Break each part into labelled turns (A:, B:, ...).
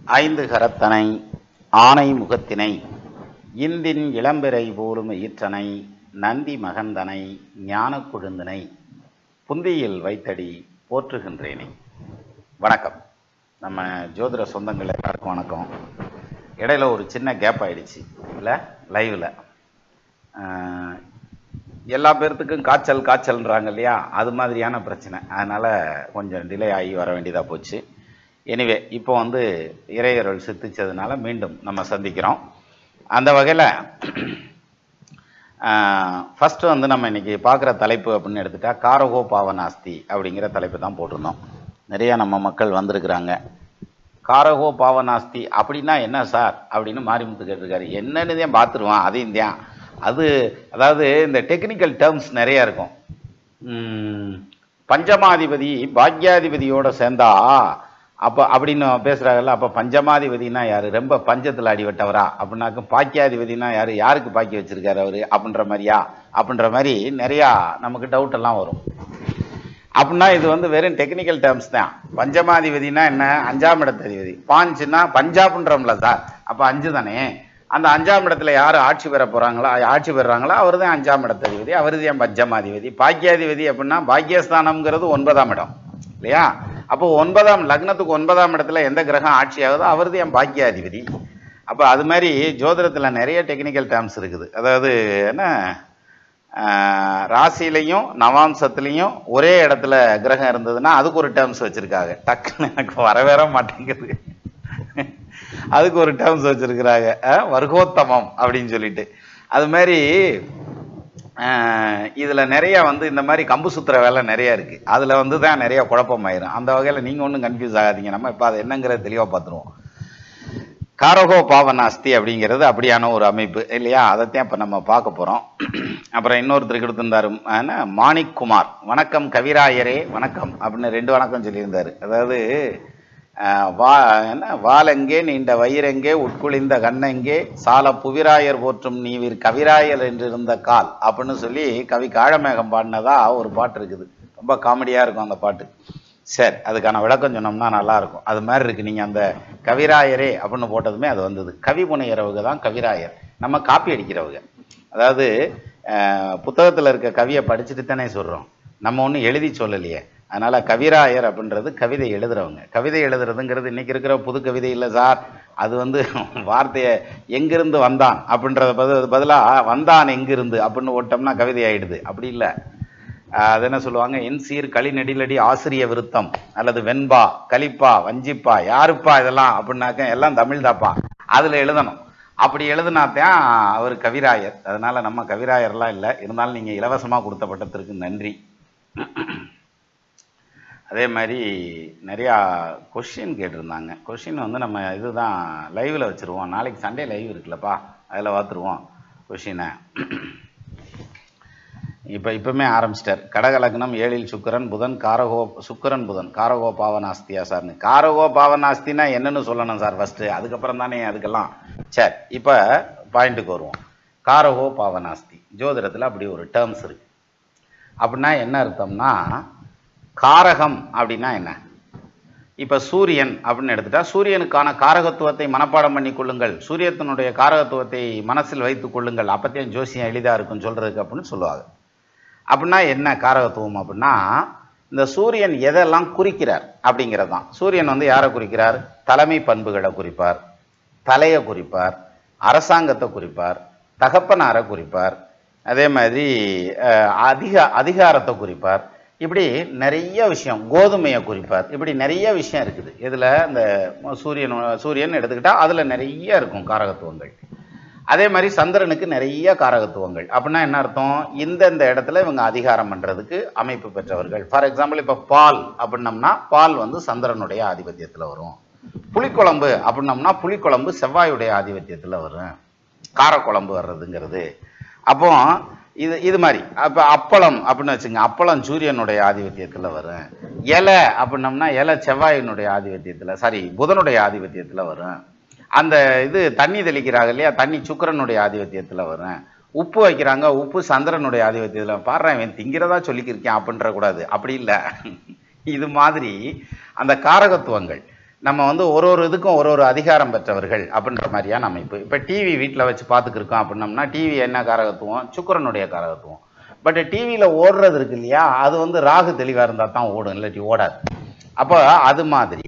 A: ஐந்து கரத்தனை ஆனை முகத்தினை இந்தின் இளம்பிறை போலும் ஈற்றனை நந்தி மகந்தனை ஞானக் கொழுந்தனை புந்தியில் வைத்தடி போற்றுகின்றேனே வணக்கம் நம்ம ஜோதிட சொந்தங்கள் எல்லாருக்கும் வணக்கம் இடையில ஒரு சின்ன கேப் ஆயிடுச்சு இல்லை லைவில் எல்லா பேர்த்துக்கும் காய்ச்சல் காய்ச்சல்ன்றாங்க இல்லையா அது மாதிரியான பிரச்சனை அதனால் கொஞ்சம் டிலே ஆகி வர வேண்டியதாக போச்சு எனிவே இப்போ வந்து இறையருள் சித்திச்சதுனால மீண்டும் நம்ம சந்திக்கிறோம் அந்த வகையில் ஃபஸ்ட்டு வந்து நம்ம இன்னைக்கு பார்க்குற தலைப்பு அப்படின்னு எடுத்துட்டா காரகோ பாவனாஸ்தி அப்படிங்கிற தலைப்பு தான் போட்டிருந்தோம் நிறைய நம்ம மக்கள் வந்திருக்கிறாங்க காரகோ பாவனாஸ்தி அப்படின்னா என்ன சார் அப்படின்னு மாரிமுத்து கேட்டிருக்காரு என்னன்னு தான் பார்த்துருவான் அதையும் தான் அது அதாவது இந்த டெக்னிக்கல் டேர்ம்ஸ் நிறைய இருக்கும் ம், பஞ்சமாதிபதி பாக்யாதிபதியோட சேர்ந்தா அப்போ அப்படின்னு பேசுகிறாங்கல்ல அப்போ பஞ்சமாதிபதினா யார் ரொம்ப பஞ்சத்தில் அடிபட்டவரா அப்படின்னாக்க பாக்கியாதிபதினா யார் யாருக்கு பாக்கி வச்சிருக்காரு அவர் அப்படின்ற மாதிரியா அப்படின்ற மாதிரி நிறையா நமக்கு டவுட் எல்லாம் வரும் அப்படின்னா இது வந்து வெறும் டெக்னிக்கல் டேர்ம்ஸ் தான் பஞ்சமாதிபதினா என்ன அஞ்சாம் இடத்ததிபதி பாஞ்சுன்னா பஞ்சாப்ன்றோம்ல சார் அப்போ அஞ்சு தானே அந்த அஞ்சாம் இடத்துல யார் ஆட்சி பெற போகிறாங்களோ ஆட்சி பெறுறாங்களோ அவர் தான் அஞ்சாம் இடத்ததிபதி அவர் தான் பஞ்சமாதிபதி பாக்கியாதிபதி அப்படின்னா பாக்கியஸ்தானம்ங்கிறது ஒன்பதாம் இடம் இல்லையா அப்போ ஒன்பதாம் லக்னத்துக்கு ஒன்பதாம் இடத்துல எந்த கிரகம் ஆட்சி ஆகுதோ அவர் தான் பாக்கியாதிபதி அப்போ அது மாதிரி ஜோதிடத்தில் நிறைய டெக்னிக்கல் டேர்ம்ஸ் இருக்குது அதாவது என்ன ஆஹ், ராசியிலையும் நவாம்சத்துலேயும் ஒரே இடத்துல கிரகம் இருந்ததுன்னா அதுக்கு ஒரு டேர்ம்ஸ் வச்சுருக்காங்க டக்குன்னு எனக்கு வர வர மாட்டேங்குது அதுக்கு ஒரு டேர்ம்ஸ் வச்சுருக்கிறாங்க வர்க்கோத்தமம் அப்படின்னு சொல்லிட்டு அது மாதிரி ஆஹ், இதுல நிறைய வந்து இந்த மாதிரி கம்பு சுத்துற வேலை நிறைய இருக்கு அதுல வந்து தான் நிறைய குழப்பமாயிரும் அந்த வகையில நீங்க ஒன்றும் கன்ஃபியூஸ் ஆகாதீங்க நம்ம இப்போ அதை என்னங்கிறத தெளிவா பார்த்துருவோம் காரகோ பாவனாஸ்தி அப்படிங்கிறது அப்படியான ஒரு அமைப்பு இல்லையா அதைத்தான் இப்போ நம்ம பார்க்க போகிறோம் அப்புறம் இன்னொருத்தர் கொடுத்திருந்தாரு என்ன மாணிக் குமார் வணக்கம் கவிராயரே வணக்கம் அப்படின்னு ரெண்டு வணக்கம் சொல்லியிருந்தாரு அதாவது அஹ், வா என்ன வாலெங்கே நீண்ட வயிறெங்கே உட்குளிந்த கண்ணெங்கே சால புவிராயர் போற்றும் நீவிர் கவிராயர் என்றிருந்த கால் அப்படின்னு சொல்லி கவி காழமேகம் பாடினதா ஒரு பாட்டு இருக்குது ரொம்ப காமெடியாக இருக்கும் அந்த பாட்டு சரி அதுக்கான விளக்கம் சொன்னோம்னா நல்லா இருக்கும் அது மாதிரி இருக்கு நீங்க அந்த கவிராயரே அப்படின்னு போட்டதுமே அது வந்தது கவி புனையறவங்க தான் கவிராயர் நம்ம காப்பி அடிக்கிறவங்க அதாவது அஹ், புத்தகத்துல இருக்க கவியை படிச்சுட்டு தானே சொல்றோம் நம்ம ஒன்றும் எழுதி சொல்லலையே அதனால கவிராயர் அப்படின்றது கவிதை எழுதுறவங்க கவிதை எழுதுறதுங்கிறது இன்னைக்கு இருக்கிற புது கவிதை இல்லை சார் அது வந்து வார்த்தையை எங்கிருந்து வந்தான் அப்படின்றத பதில் பதிலாக வந்தான் எங்கிருந்து அப்படின்னு ஓட்டோம்னா கவிதை ஆயிடுது அப்படி இல்லை ஆஹ் அது என்ன சொல்லுவாங்க என் சீர் களி நெடிலடி ஆசிரிய விருத்தம் அல்லது வெண்பா கலிப்பா வஞ்சிப்பா யாருப்பா இதெல்லாம் அப்படின்னாக்க எல்லாம் தமிழ் தாப்பா அதுல எழுதணும் அப்படி எழுதுனாத்தான் அவர் கவிராயர் அதனால நம்ம கவிராயர்லாம் இல்லை இருந்தாலும் நீங்க இலவசமா கொடுத்த பட்டத்திற்கு நன்றி அதே மாதிரி நிறையா கொஷின் கேட்டிருந்தாங்க கொஷின் வந்து நம்ம இதுதான் லைவில் வச்சுருவோம் நாளைக்கு சண்டே லைவ் இருக்குல்லப்பா அதில் பார்த்துருவோம் கொஷினை இப்போ இப்பவுமே ஆரம்பிச்சிட்டார் கடகலக்னம் ஏழில் சுக்கிரன் புதன் காரகோ சுக்கிரன் புதன் காரகோ பாவனாஸ்தியா சார்னு காரகோ பாவனாஸ்தினா என்னன்னு சொல்லணும் சார் ஃபர்ஸ்ட் அதுக்கப்புறம் தானே அதுக்கெல்லாம் சரி இப்போ பாயிண்ட்டுக்கு வருவோம் காரகோ பாவனாஸ்தி ஜோதிடத்தில் அப்படி ஒரு டேர்ம்ஸ் இருக்கு அப்படின்னா என்ன அர்த்தம்னா காரகம் அப்படின்னா என்ன இப்ப சூரியன் அப்படின்னு எடுத்துட்டா சூரியனுக்கான காரகத்துவத்தை மனப்பாடம் பண்ணி கொள்ளுங்கள் சூரியத்தினுடைய காரகத்துவத்தை மனசில் வைத்துக் கொள்ளுங்கள் அப்பத்தையும் ஜோசியம் எளிதா இருக்கும் சொல்றதுக்கு அப்படின்னு சொல்லுவாங்க அப்படின்னா என்ன காரகத்துவம் அப்படின்னா இந்த சூரியன் எதெல்லாம் குறிக்கிறார் அப்படிங்கிறது தான் சூரியன் வந்து யாரை குறிக்கிறார் தலைமை பண்புகளை குறிப்பார் தலையை குறிப்பார் அரசாங்கத்தை குறிப்பார் தகப்பனாரை குறிப்பார் அதே மாதிரி அஹ், அதிக அதிகாரத்தை குறிப்பார் இப்படி நிறைய விஷயம் கோதுமையை குறிப்பார் இப்படி நிறைய விஷயம் இருக்குது இதில் இந்த சூரியன் சூரியன் எடுத்துக்கிட்டா அதில் நிறைய இருக்கும் காரகத்துவங்கள் அதே மாதிரி சந்திரனுக்கு நிறைய காரகத்துவங்கள் அப்படின்னா என்ன அர்த்தம் இந்தந்த இடத்துல இவங்க அதிகாரம் பண்றதுக்கு அமைப்பு பெற்றவர்கள் ஃபார் எக்ஸாம்பிள் இப்போ பால் அப்படின்னம்னா பால் வந்து சந்திரனுடைய ஆதிபத்தியத்தில் வரும் புளிக்குழம்பு அப்படின்னம்னா புளிக்குழம்பு செவ்வாயுடைய ஆதிபத்தியத்தில் வரும் காரக்குழம்பு வர்றதுங்கிறது அப்போ இது இது மாதிரி அப்போ அப்பளம் அப்படின்னு வச்சுங்க அப்பளம் சூரியனுடைய ஆதிபத்தியத்தில் வரும் இலை அப்படின்னம்னா இலை செவ்வாயினுடைய ஆதிபத்தியத்தில் சாரி புதனுடைய ஆதிபத்தியத்தில் வரும் அந்த இது தண்ணி தெளிக்கிறாங்க இல்லையா தண்ணி சுக்கிரனுடைய ஆதிபத்தியத்தில் வரும் உப்பு வைக்கிறாங்க உப்பு சந்திரனுடைய ஆதிபத்தியத்தில் பாடுறேன் இவன் திங்கிறதா சொல்லிக்கிருக்கேன் அப்படின்ற கூடாது அப்படி இல்லை இது மாதிரி அந்த காரகத்துவங்கள் நம்ம வந்து ஒரு ஒரு இதுக்கும் ஒரு ஒரு அதிகாரம் பெற்றவர்கள் அப்படின்ற மாதிரியான அமைப்பு இப்போ டிவி வீட்டில் வச்சு பார்த்துக்கிருக்கோம் அப்படின்னம்னா டிவி என்ன காரகத்துவம் சுக்கிரனுடைய காரகத்துவம் பட் டிவியில் ஓடுறது இருக்கு இல்லையா அது வந்து ராகு தெளிவாக இருந்தால் தான் ஓடும் இல்லாட்டி ஓடாது அப்போ அது மாதிரி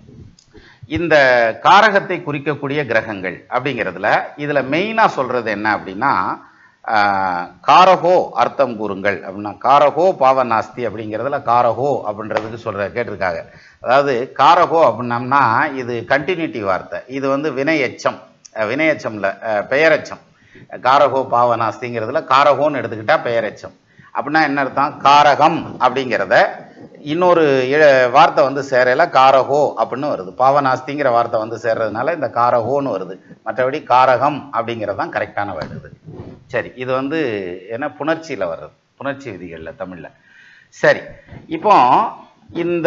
A: இந்த காரகத்தை குறிக்கக்கூடிய கிரகங்கள் அப்படிங்கிறதுல இதுல மெயினா சொல்றது என்ன அப்படின்னா ஆஹ், காரகோ அர்த்தம் கூறுங்கள் அப்படின்னா காரகோ பாவநாஸ்தி அப்படிங்கிறதுல காரகோ அப்படின்றதுக்கு சொல்ற கேட்டிருக்காங்க அதாவது காரகோ அப்படின்னம்னா இது கண்டினியூட்டி வார்த்தை இது வந்து வினையெச்சம் அஹ், வினையெச்சம்ல அஹ், பெயரெச்சம் காரகோ பாவநாஸ்திங்கிறதுல காரகோன்னு எடுத்துக்கிட்டா பெயரெச்சம் அப்படின்னா என்ன அர்த்தம் காரகம் அப்படிங்கிறத இன்னொரு இழ- வார்த்தை வந்து சேரல காரகோ அப்படின்னு வருது பாவநாஸ்திங்கிற வார்த்தை வந்து சேர்றதுனால இந்த காரகோன்னு வருது மற்றபடி காரகம் அப்படிங்கிறது தான் கரெக்டான வேர்டு இது சரி இது வந்து என்ன புணர்ச்சியில வர்றது புணர்ச்சி விதிகள்ல தமிழ்ல சரி இப்போ இந்த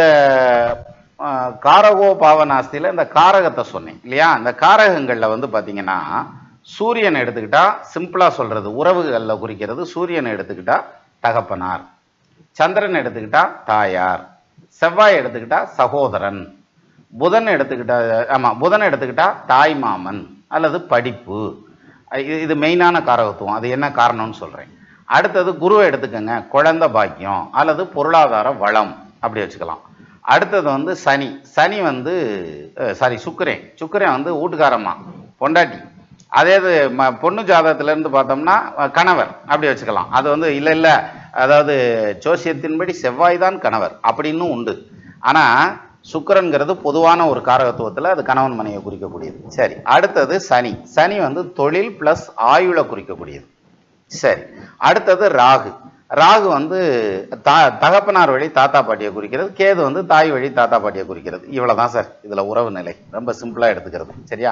A: ஆஹ், காரகோ பாவநாஸ்தியில இந்த காரகத்தை சொன்னேன் இல்லையா இந்த காரகங்கள்ல வந்து பாத்தீங்கன்னா சூரியன் எடுத்துக்கிட்டா சிம்பிளா சொல்றது உறவுகளில் குறிக்கிறது சூரியனை எடுத்துக்கிட்டா தகப்பனார் சந்திரன் எடுத்துக்கிட்டா தாயார் செவ்வாய் எடுத்துக்கிட்டா சகோதரன் புதன் எடுத்துக்கிட்டா ஆமா புதன் எடுத்துக்கிட்டா தாய் மாமன் அல்லது படிப்பு இது இது மெயினான காரகத்துவம் அது என்ன காரணம்னு சொல்றேன் அடுத்தது குருவை எடுத்துக்கோங்க குழந்தை பாக்கியம் அல்லது பொருளாதார வளம் அப்படி வச்சுக்கலாம் அடுத்தது வந்து சனி சனி வந்து சாரி சுக்கிரன் சுக்கிரன் வந்து வீட்டுக்காரம்மா பொண்டாட்டி அதே இது ம பொண்ணு ஜாதகத்துல இருந்து பார்த்தோம்னா அஹ், கணவர் அப்படி வச்சுக்கலாம் அது வந்து இல்லை இல்லை அதாவது ஜோசியத்தின்படி செவ்வாய் தான் கணவர் அப்படின்னு உண்டு ஆனா சுக்கிரன்கிறது பொதுவான ஒரு காரகத்துவத்துல அது கணவன் மனையை குறிக்கக்கூடியது சரி அடுத்தது சனி சனி வந்து தொழில் பிளஸ் ஆயுளை குறிக்கக்கூடியது சரி அடுத்தது ராகு ராகு வந்து தா தகப்பனார் வழி தாத்தா பாட்டியை குறிக்கிறது கேது வந்து தாய் வழி தாத்தா பாட்டியை குறிக்கிறது இவ்வளவுதான் சார் இதுல உறவு நிலை ரொம்ப சிம்பிளா எடுத்துக்கிறது சரியா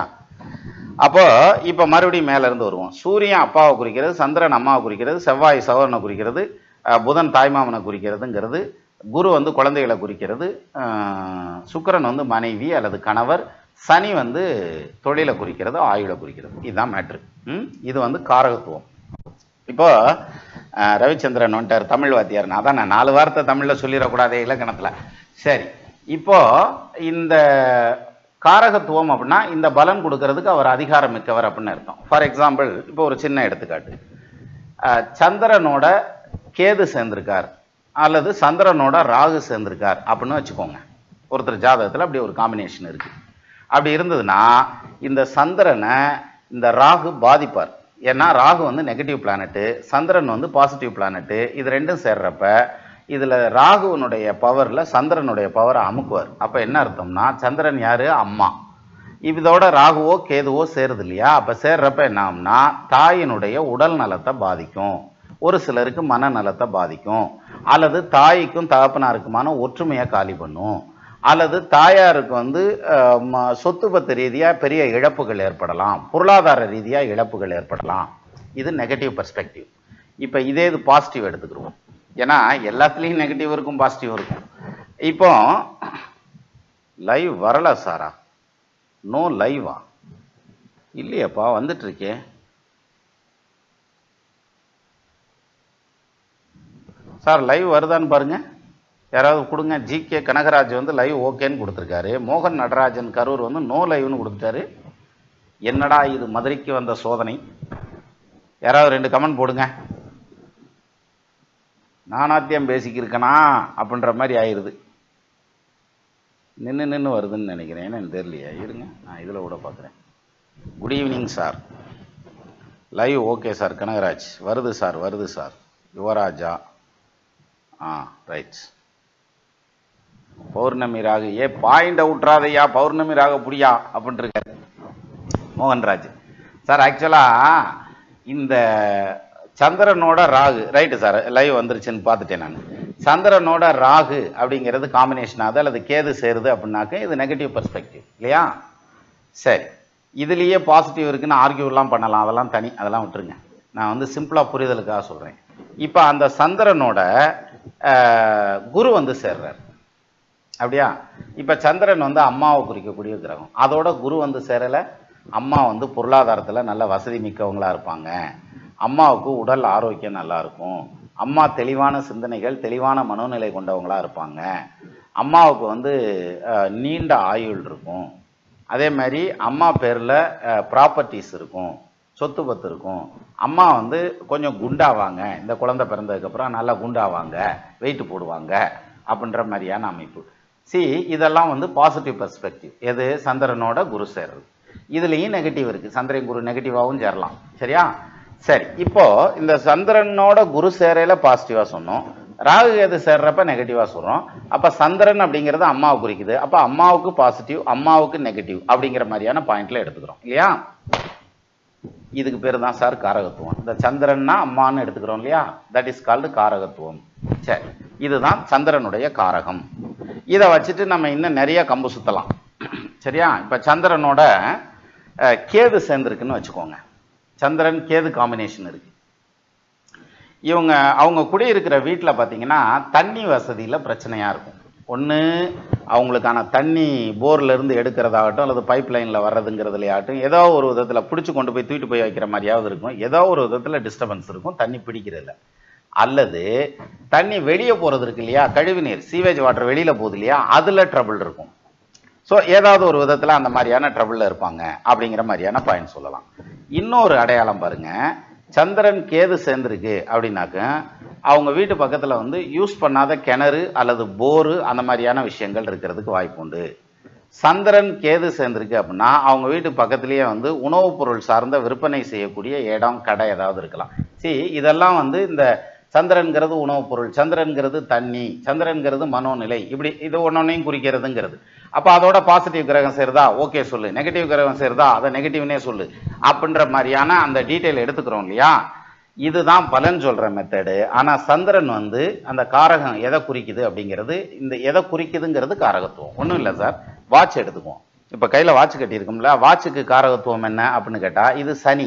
A: அப்போ இப்ப மறுபடியும் மேல இருந்து வருவோம் சூரியன் அப்பாவை குறிக்கிறது சந்திரன் அம்மாவை குறிக்கிறது செவ்வாய் சகோதரனை குறிக்கிறது அஹ், புதன் தாய்மாமனை குறிக்கிறதுங்கிறது குரு வந்து குழந்தைகளை குறிக்கிறது அஹ், சுக்கிரன் வந்து மனைவி அல்லது கணவர் சனி வந்து தொழிலை குறிக்கிறது ஆயுளை குறிக்கிறது இதுதான் மேட்ரு ம் இது வந்து காரகத்துவம் இப்போ அஹ், ரவிச்சந்திரன் வந்துட்டார் தமிழ் வாத்தியார் அதான் நான் நாலு வார்த்தை தமிழ்ல சொல்லிடக்கூடாதே இலக்கணத்துல சரி இப்போ இந்த காரகத்துவம் அப்படின்னா இந்த பலன் கொடுக்கறதுக்கு அவர் அதிகாரம் மிக்கவர் அப்படின்னு அர்த்தம் ஃபார் எக்ஸாம்பிள் இப்போ ஒரு சின்ன எடுத்துக்காட்டு அஹ், சந்திரனோட கேது சேர்ந்திருக்கார் அல்லது சந்திரனோட ராகு சேர்ந்திருக்கார் அப்படின்னு வச்சுக்கோங்க ஒருத்தர் ஜாதகத்துல அப்படி ஒரு காம்பினேஷன் இருக்கு அப்படி இருந்ததுன்னா இந்த சந்திரனை இந்த ராகு பாதிப்பார் ஏன்னா ராகு வந்து நெகட்டிவ் பிளானட்டு சந்திரன் வந்து பாசிட்டிவ் பிளானட்டு இது ரெண்டும் சேர்றப்ப இதுல ராகுவனுடைய பவர்ல சந்திரனுடைய பவரை அமுக்குவார் அப்ப என்ன அர்த்தம்னா சந்திரன் யாரு அம்மா இதோட ராகுவோ கேதுவோ சேருது இல்லையா அப்ப சேர்றப்ப என்ன ஆகும்னா தாயினுடைய உடல் நலத்தை பாதிக்கும் ஒரு சிலருக்கு மனநலத்தை பாதிக்கும் அல்லது தாய்க்கும் தகப்பனாருக்குமான ஒற்றுமையை காலி பண்ணும் அல்லது தாயாருக்கு வந்து அஹ், ம- சொத்து பத்து ரீதியா பெரிய இழப்புகள் ஏற்படலாம் பொருளாதார ரீதியா இழப்புகள் ஏற்படலாம் இது நெகட்டிவ் பெர்ஸ்பெக்டிவ் இப்போ இதே இது பாசிட்டிவ் எடுத்துக்கிடுவோம் ஏன்னா எல்லாத்துலேயும் நெகட்டிவ் இருக்கும் பாசிட்டிவ் இருக்கும் இப்போ லைவ் வரல சாரா நோ லைவா இல்லையேப்பா வந்துட்டு இருக்கே சார் லைவ் வருதான்னு பாருங்க யாராவது கொடுங்க ஜிகே கனகராஜ் வந்து லைவ் ஓகேன்னு கொடுத்துருக்காரு மோகன் நடராஜன் கரூர் வந்து நோ லைவ்னு கொடுத்துட்டாரு என்னடா இது மதுரைக்கு வந்த சோதனை யாராவது ரெண்டு கமெண்ட் போடுங்க நானாத்தியம் பேசிக்கிருக்கனா அப்படின்ற மாதிரி ஆயிடுது நின்று நின்று வருதுன்னு நினைக்கிறேன் என்னன்னு தெரியலையா இருங்க நான் இதில் கூட பார்க்குறேன் good evening sir live okay sir Kanagaraj வருது சார் வருது சார் யுவராஜா ஆ ரைட் பௌர்ணமி ராகு ஏ பாயிண்ட் விட்றாதையா பௌர்ணமி ராக புடியா அப்படின்ட்டு இருக்காரு மோகன்ராஜ் சார் ஆக்சுவலா இந்த சந்திரனோட ராகு ரைட்டு சார் லைவ் வந்துருச்சுன்னு பார்த்துட்டேன் நான் சந்திரனோட ராகு அப்படிங்கிறது காம்பினேஷன் ஆகுது அல்லது கேது சேருது அப்படின்னாக்க இது நெகட்டிவ் பெர்ஸ்பெக்டிவ் இல்லையா சரி இதுலேயே பாசிட்டிவ் இருக்குன்னு ஆர்கியூலாம் பண்ணலாம் அதெல்லாம் தனி அதெல்லாம் விட்டுருங்க நான் வந்து சிம்பிளாக புரிதலுக்காக சொல்கிறேன் இப்போ அந்த சந்திரனோட அஹ், குரு வந்து சேர்றார் அப்படியா இப்போ சந்திரன் வந்து அம்மாவை குறிக்கக்கூடிய கிரகம் அதோட குரு வந்து சேரலை அம்மா வந்து பொருளாதாரத்தில் நல்ல வசதி மிக்கவங்களா இருப்பாங்க அம்மாவுக்கு உடல் ஆரோக்கியம் நல்லா இருக்கும் அம்மா தெளிவான சிந்தனைகள் தெளிவான மனோநிலை கொண்டவங்களா இருப்பாங்க அம்மாவுக்கு வந்து அஹ், நீண்ட ஆயுள் இருக்கும் அதே மாதிரி அம்மா பேரில் ப்ராப்பர்ட்டிஸ் இருக்கும் சொத்து பத்து இருக்கும் அம்மா வந்து கொஞ்சம் குண்டாவாங்க இந்த குழந்தை பிறந்ததுக்கப்புறம் நல்லா குண்டாவாங்க வெயிட் போடுவாங்க அப்படின்ற மாதிரியான அமைப்பு சி இதெல்லாம் வந்து பாசிட்டிவ் பெர்ஸ்பெக்டிவ் எது சந்திரனோட குரு சேர்றது இதுலேயும் நெகட்டிவ் இருக்குது சந்திரன் குரு நெகட்டிவாகவும் சேரலாம் சரியா சரி இப்போ இந்த சந்திரனோட குரு சேரையில பாசிட்டிவா சொன்னோம் ராகு கேது சேர்றப்ப நெகட்டிவா சொல்றோம் அப்ப சந்திரன் அப்படிங்கிறது அம்மாவை குறிக்குது அப்ப அம்மாவுக்கு பாசிட்டிவ் அம்மாவுக்கு நெகட்டிவ் அப்படிங்கிற மாதிரியான பாயிண்ட்ல எடுத்துக்கிறோம் இல்லையா இதுக்கு பேர் தான் சார் காரகத்துவம் இந்த சந்திரன்னா அம்மான்னு எடுத்துக்கிறோம் இல்லையா தட் இஸ் கால்டு காரகத்துவம் சரி இதுதான் சந்திரனுடைய காரகம் இதை வச்சுட்டு நம்ம இன்னும் நிறைய கம்பு சுத்தலாம் சரியா இப்ப சந்திரனோட அஹ், கேது சேர்ந்துருக்குன்னு வச்சுக்கோங்க சந்திரன் கேது காம்பினேஷன் இருக்கு இவங்க அவங்க குடியிருக்கிற வீட்டில் பார்த்தீங்கன்னா தண்ணி வசதியில் பிரச்சனையாக இருக்கும் ஒன்று அவங்களுக்கான தண்ணி போர்ல இருந்து எடுக்கிறதாகட்டும் அல்லது பைப் லைனில் வர்றதுங்கிறதுலையாகட்டும் ஏதோ ஒரு விதத்தில் பிடிச்சி கொண்டு போய் தூக்கிட்டு போய் வைக்கிற மாதிரியாவது இருக்கும் ஏதோ ஒரு விதத்தில் டிஸ்டர்பன்ஸ் இருக்கும் தண்ணி பிடிக்கிறதில்ல அல்லது தண்ணி வெளியே போகிறது இருக்கு இல்லையா கழிவு நீர் சீவேஜ் வாட்டர் வெளியில் போகுது இல்லையா அதில் ட்ரபிள் இருக்கும் ஸோ ஏதாவது ஒரு விதத்தில் அந்த மாதிரியான ட்ரபிளில் இருப்பாங்க அப்படிங்கிற மாதிரியான பாயிண்ட் சொல்லலாம் இன்னொரு அடையாளம் பாருங்க சந்திரன் கேது சேர்ந்துருக்கு அப்படின்னாக்க அவங்க வீட்டு பக்கத்தில் வந்து யூஸ் பண்ணாத கிணறு அல்லது போரு அந்த மாதிரியான விஷயங்கள் இருக்கிறதுக்கு வாய்ப்பு உண்டு சந்திரன் கேது சேர்ந்துருக்கு அப்படின்னா அவங்க வீட்டு பக்கத்துலேயே வந்து உணவுப் பொருள் சார்ந்த விற்பனை செய்யக்கூடிய இடம் கடை ஏதாவது இருக்கலாம் see இதெல்லாம் வந்து இந்த சந்திரன்கிறது உணவுப் பொருள் சந்திரன்கிறது தண்ணி சந்திரன்கிறது மனோநிலை இப்படி இது ஒன்னொன்னையும் குறிக்கிறதுங்கிறது அப்போ அதோட பாசிட்டிவ் கிரகம் சேருதா ஓகே சொல்லு நெகட்டிவ் கிரகம் சேருதா அதை நெகட்டிவ்னே சொல்லு அப்படின்ற மாதிரியான அந்த டீட்டெயில் எடுத்துக்கிறோம் இல்லையா இதுதான் பலன் சொல்ற மெத்தடு ஆனா சந்திரன் வந்து அந்த காரகம் எதை குறிக்குது அப்படிங்கிறது இந்த எதை குறிக்குதுங்கிறது காரகத்துவம் ஒன்றும் இல்லை சார் வாட்ச் எடுத்துக்குவோம் இப்போ கையில் வாட்ச் கட்டியிருக்கோம்ல வாட்சுக்கு காரகத்துவம் என்ன அப்படின்னு கேட்டா இது சனி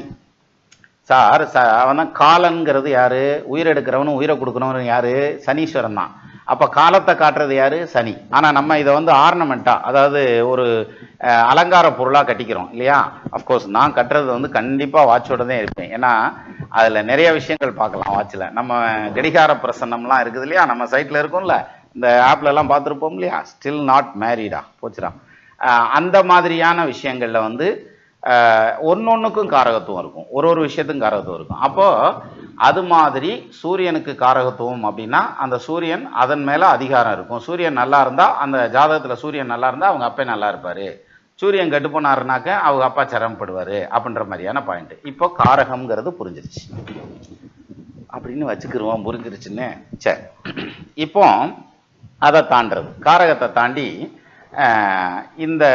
A: சார் ச அவன் தான் காலன்கிறது யாரு உயிரெடுக்கிறவனும் உயிரை கொடுக்குறவனும் யாரு சனீஸ்வரன் தான் அப்ப காலத்தை காட்டுறது யாரு சனி ஆனா நம்ம இதை வந்து ஆர்னமெண்டா அதாவது ஒரு அஹ், அலங்கார பொருளா கட்டிக்கிறோம் இல்லையா அஃப்கோர்ஸ் நான் கட்டுறது வந்து கண்டிப்பா வாட்சோட தான் இருப்பேன் ஏன்னா அதுல நிறைய விஷயங்கள் பார்க்கலாம் வாட்ச்ல நம்ம கடிகார பிரசன்னம்லாம் இருக்குது இல்லையா நம்ம சைட்ல இருக்கும்ல இந்த ஆப்ல எல்லாம் பார்த்துருப்போம் இல்லையா ஸ்டில் நாட் மேரிடா போச்சுடா அஹ், அந்த மாதிரியான விஷயங்கள்ல வந்து ஒன்னொன்றுக்கும் காரகத்துவம் இருக்கும் ஒரு ஒரு விஷயத்துக்கும் காரகத்துவம் இருக்கும் அப்போ அது மாதிரி சூரியனுக்கு காரகத்துவம் அப்படின்னா அந்த சூரியன் அதன் மேல அதிகாரம் இருக்கும் சூரியன் நல்லா இருந்தா அந்த ஜாதகத்துல சூரியன் நல்லா இருந்தா அவங்க அப்பா நல்லா இருப்பாரு சூரியன் கெட்டு போனாருனாக்க அவங்க அப்பா சிரமப்படுவாரு அப்படின்ற மாதிரியான பாயிண்ட் இப்போ காரகம்ங்கிறது புரிஞ்சிருச்சு அப்படின்னு வச்சுக்கிருவோம் புரிஞ்சிருச்சுன்னு சரி இப்போ அதை தாண்டுறது காரகத்தை தாண்டி அஹ், இந்த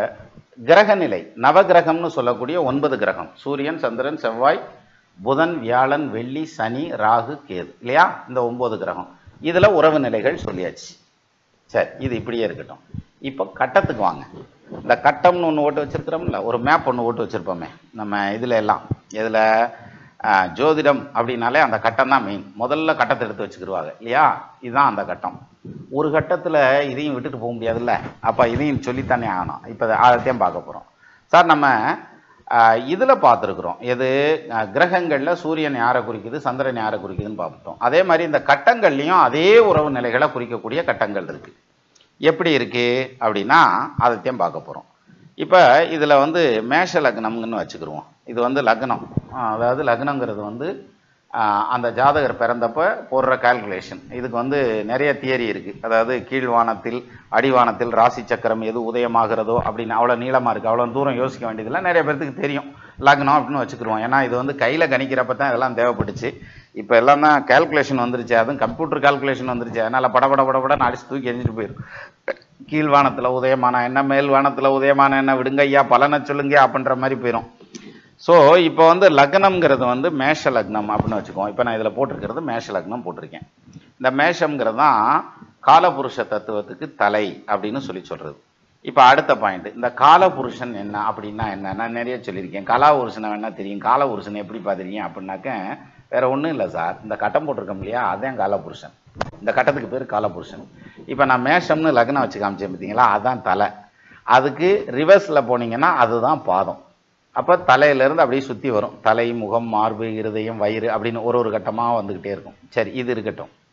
A: கிரகநிலை நவகிரகம்னு சொல்லக்கூடிய ஒன்பது கிரகம் சூரியன் சந்திரன் செவ்வாய் புதன் வியாழன் வெள்ளி சனி ராகு கேது இல்லையா இந்த ஒன்பது கிரகம் இதுல உறவு நிலைகள் சொல்லியாச்சு சரி இது இப்படியே இருக்கட்டும் இப்போ கட்டத்துக்கு வாங்க இந்த கட்டம்னு ஒன்று ஓட்டு வச்சிருக்கிறோம்ல ஒரு மேப் ஒன்று ஓட்டு வச்சிருப்போமே நம்ம இதுல எல்லாம் இதுல ஆஹ், ஜோதிடம் அப்படின்னாலே அந்த கட்டம் தான் மெயின் முதல்ல கட்டத்தை எடுத்து வச்சுக்கிருவாங்க இல்லையா இதுதான் அந்த கட்டம் ஒரு கட்டத்துல இதையும் விட்டுட்டு போக முடியாதுல்ல அப்ப இதையும் சொல்லித்தானே ஆகணும் இப்போ அதைத்தான் பார்க்க போறோம் சார் நம்ம ஆஹ், இதுல பார்த்துருக்குறோம் எது ஆஹ், கிரகங்கள்ல சூரியன் யாரை குறிக்குது சந்திரன் யாரை குறிக்குதுன்னு பார்த்துட்டோம் அதே மாதிரி இந்த கட்டங்கள்லையும் அதே உறவு நிலைகளை குறிக்கக்கூடிய கட்டங்கள் இருக்கு எப்படி இருக்கு அப்படின்னா அதைத்தான் பார்க்க போறோம் இப்போ இதுல வந்து மேஷ லக்னம்னு வச்சுக்கிருவோம் இது வந்து லக்னம் ஆஹ் அதாவது லக்னங்கிறது வந்து ஆஹ் அந்த ஜாதகர் பிறந்தப்ப போடுற கால்குலேஷன் இதுக்கு வந்து நிறைய தியரி இருக்கு அதாவது கீழ்வானத்தில் அடிவானத்தில் ராசி சக்கரம் எது உதயமாகிறதோ அப்படின்னு அவ்வளோ நீளமா இருக்கு அவ்வளோ தூரம் யோசிக்க வேண்டியதில்லை நிறைய பேர்த்துக்கு தெரியும் லக்னம் அப்படின்னு வச்சுக்கிருவோம் ஏன்னா இது வந்து கையில கணிக்கிறப்ப தான் இதெல்லாம் தேவைப்பட்டுச்சு இப்போ எல்லாம் தான் கால்குலேஷன் வந்துருச்சு அதுவும் கம்ப்யூட்டர் கால்குலேஷன் வந்துருச்சு அதனால பட பட பட பட அடிச்சு தூக்கி எரிஞ்சிட்டு போயிடும் கீழ்வானத்துல உதயமான என்ன மேல் வானத்துல உதயமான என்ன விடுங்க ஐயா பலனை சொல்லுங்க அப்படின்ற மாதிரி போயிடும் ஸோ இப்போ வந்து லக்னம்ங்கிறது வந்து மேஷ லக்னம் அப்படின்னு வச்சுக்கோம் இப்போ நான் இதில் போட்டிருக்கிறது மேஷ லக்னம் போட்டிருக்கேன் இந்த மேஷம்ங்கிறது தான் காலபுருஷ தத்துவத்துக்கு தலை அப்படின்னு சொல்லி சொல்றது இப்போ அடுத்த பாயிண்ட் இந்த காலபுருஷன் என்ன அப்படின்னா என்ன நான் நிறைய சொல்லியிருக்கேன் கலாபுருஷனை வேணா தெரியும் காலபுருஷனை எப்படி பார்த்துருக்கீங்க அப்படின்னாக்க வேற ஒன்றும் இல்லை சார் இந்த கட்டம் போட்டிருக்கோம் இல்லையா அதான் காலபுருஷன் இந்த கட்டத்துக்கு பேர் காலபுருஷன் இப்போ நான் மேஷம்னு லக்னம் வச்சு காமிச்சேன் பார்த்தீங்களா அதான் தலை அதுக்கு ரிவர்ஸில் போனீங்கன்னா அதுதான் பாதம் அப்போ தலையிலேருந்து அப்படியே சுற்றி வரும் தலை முகம் மார்பு இருதயம் வயிறு அப்படின்னு ஒரு ஒரு கட்டமாக வந்துக்கிட்டே இருக்கும் சரி இது இருக்கட்டும்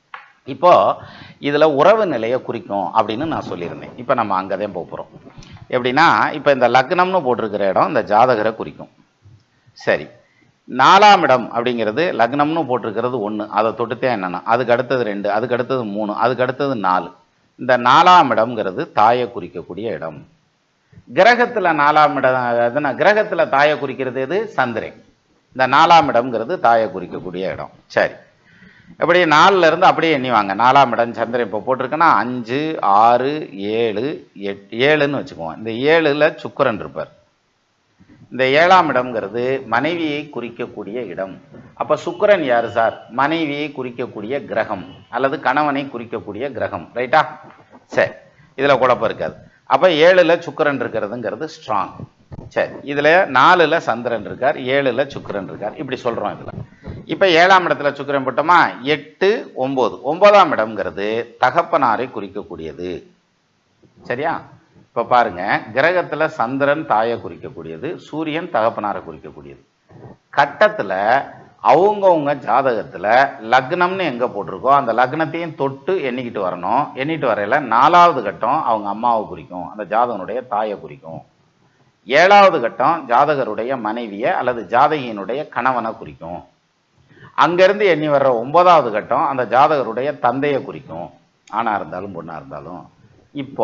A: இப்போ இதுல உறவு நிலையை குறிக்கும் அப்படின்னு நான் சொல்லியிருந்தேன் இப்போ நம்ம அங்கே தான் போக போகிறோம் எப்படின்னா இப்போ இந்த லக்னம்னு போட்டிருக்கிற இடம் இந்த ஜாதகரை குறிக்கும் சரி நாலாம் இடம் அப்படிங்கிறது லக்னம்னு போட்டிருக்கிறது ஒன்று அதை தொட்டுத்தே என்னன்னா அதுக்கு அடுத்தது ரெண்டு அதுக்கு அடுத்தது மூணு அதுக்கு அடுத்தது நாலு இந்த நாலாம் இடம்ங்கிறது தாயை குறிக்கக்கூடிய இடம் கிரகத்துல நாலாம் இடம் அதுனா கிரகத்துல தாயை குறிக்கிறது எது சந்திரன் இந்த நாலாம் இடம்ங்கிறது தாயை குறிக்கக்கூடிய இடம் சரி இப்படி நாலுல இருந்து அப்படியே எண்ணி வாங்க நாலாம் இடம் சந்திரன் இப்போ போட்டிருக்கேன்னா அஞ்சு ஆறு ஏழு எட் ஏழுன்னு வச்சுக்குவோம் இந்த ஏழுல சுக்கிரன் இருப்பார் இந்த ஏழாம் இடம்ங்கிறது மனைவியை குறிக்கக்கூடிய இடம் அப்ப சுக்கிரன் யாரு சார் மனைவியை குறிக்கக்கூடிய கிரகம் அல்லது கணவனை குறிக்கக்கூடிய கிரகம் ரைட்டா சரி இதுல குழப்பம் இருக்காது அப்ப ஏழுல சுக்கிரன் இருக்கிறதுங்கிறது ஸ்ட்ராங் சரி இதுல நாலுல சந்திரன் இருக்கார் ஏழுல சுக்கிரன் இருக்கார் இப்படி சொல்றோம் இதுல இப்ப ஏழாம் இடத்துல சுக்கிரன் போட்டோமா எட்டு ஒன்பது ஒன்பதாம் இடம்ங்கிறது தகப்பனாரை குறிக்கக்கூடியது சரியா இப்ப பாருங்க கிரகத்துல சந்திரன் தாயை குறிக்கக்கூடியது சூரியன் தகப்பனாரை குறிக்கக்கூடியது கட்டத்துல அவங்கவுங்க ஜாதகத்துல லக்னம்னு எங்க போட்டிருக்கோ அந்த லக்னத்தையும் தொட்டு எண்ணிக்கிட்டு வரணும் எண்ணிட்டு வரையில நாலாவது கட்டம் அவங்க அம்மாவை குறிக்கும் அந்த ஜாதகனுடைய தாயை குறிக்கும் ஏழாவது கட்டம் ஜாதகருடைய மனைவியை அல்லது ஜாதகியினுடைய கணவனை குறிக்கும் அங்கிருந்து எண்ணி வர்ற ஒன்பதாவது கட்டம் அந்த ஜாதகருடைய தந்தையை குறிக்கும் ஆணா இருந்தாலும் பொண்ணா இருந்தாலும் இப்போ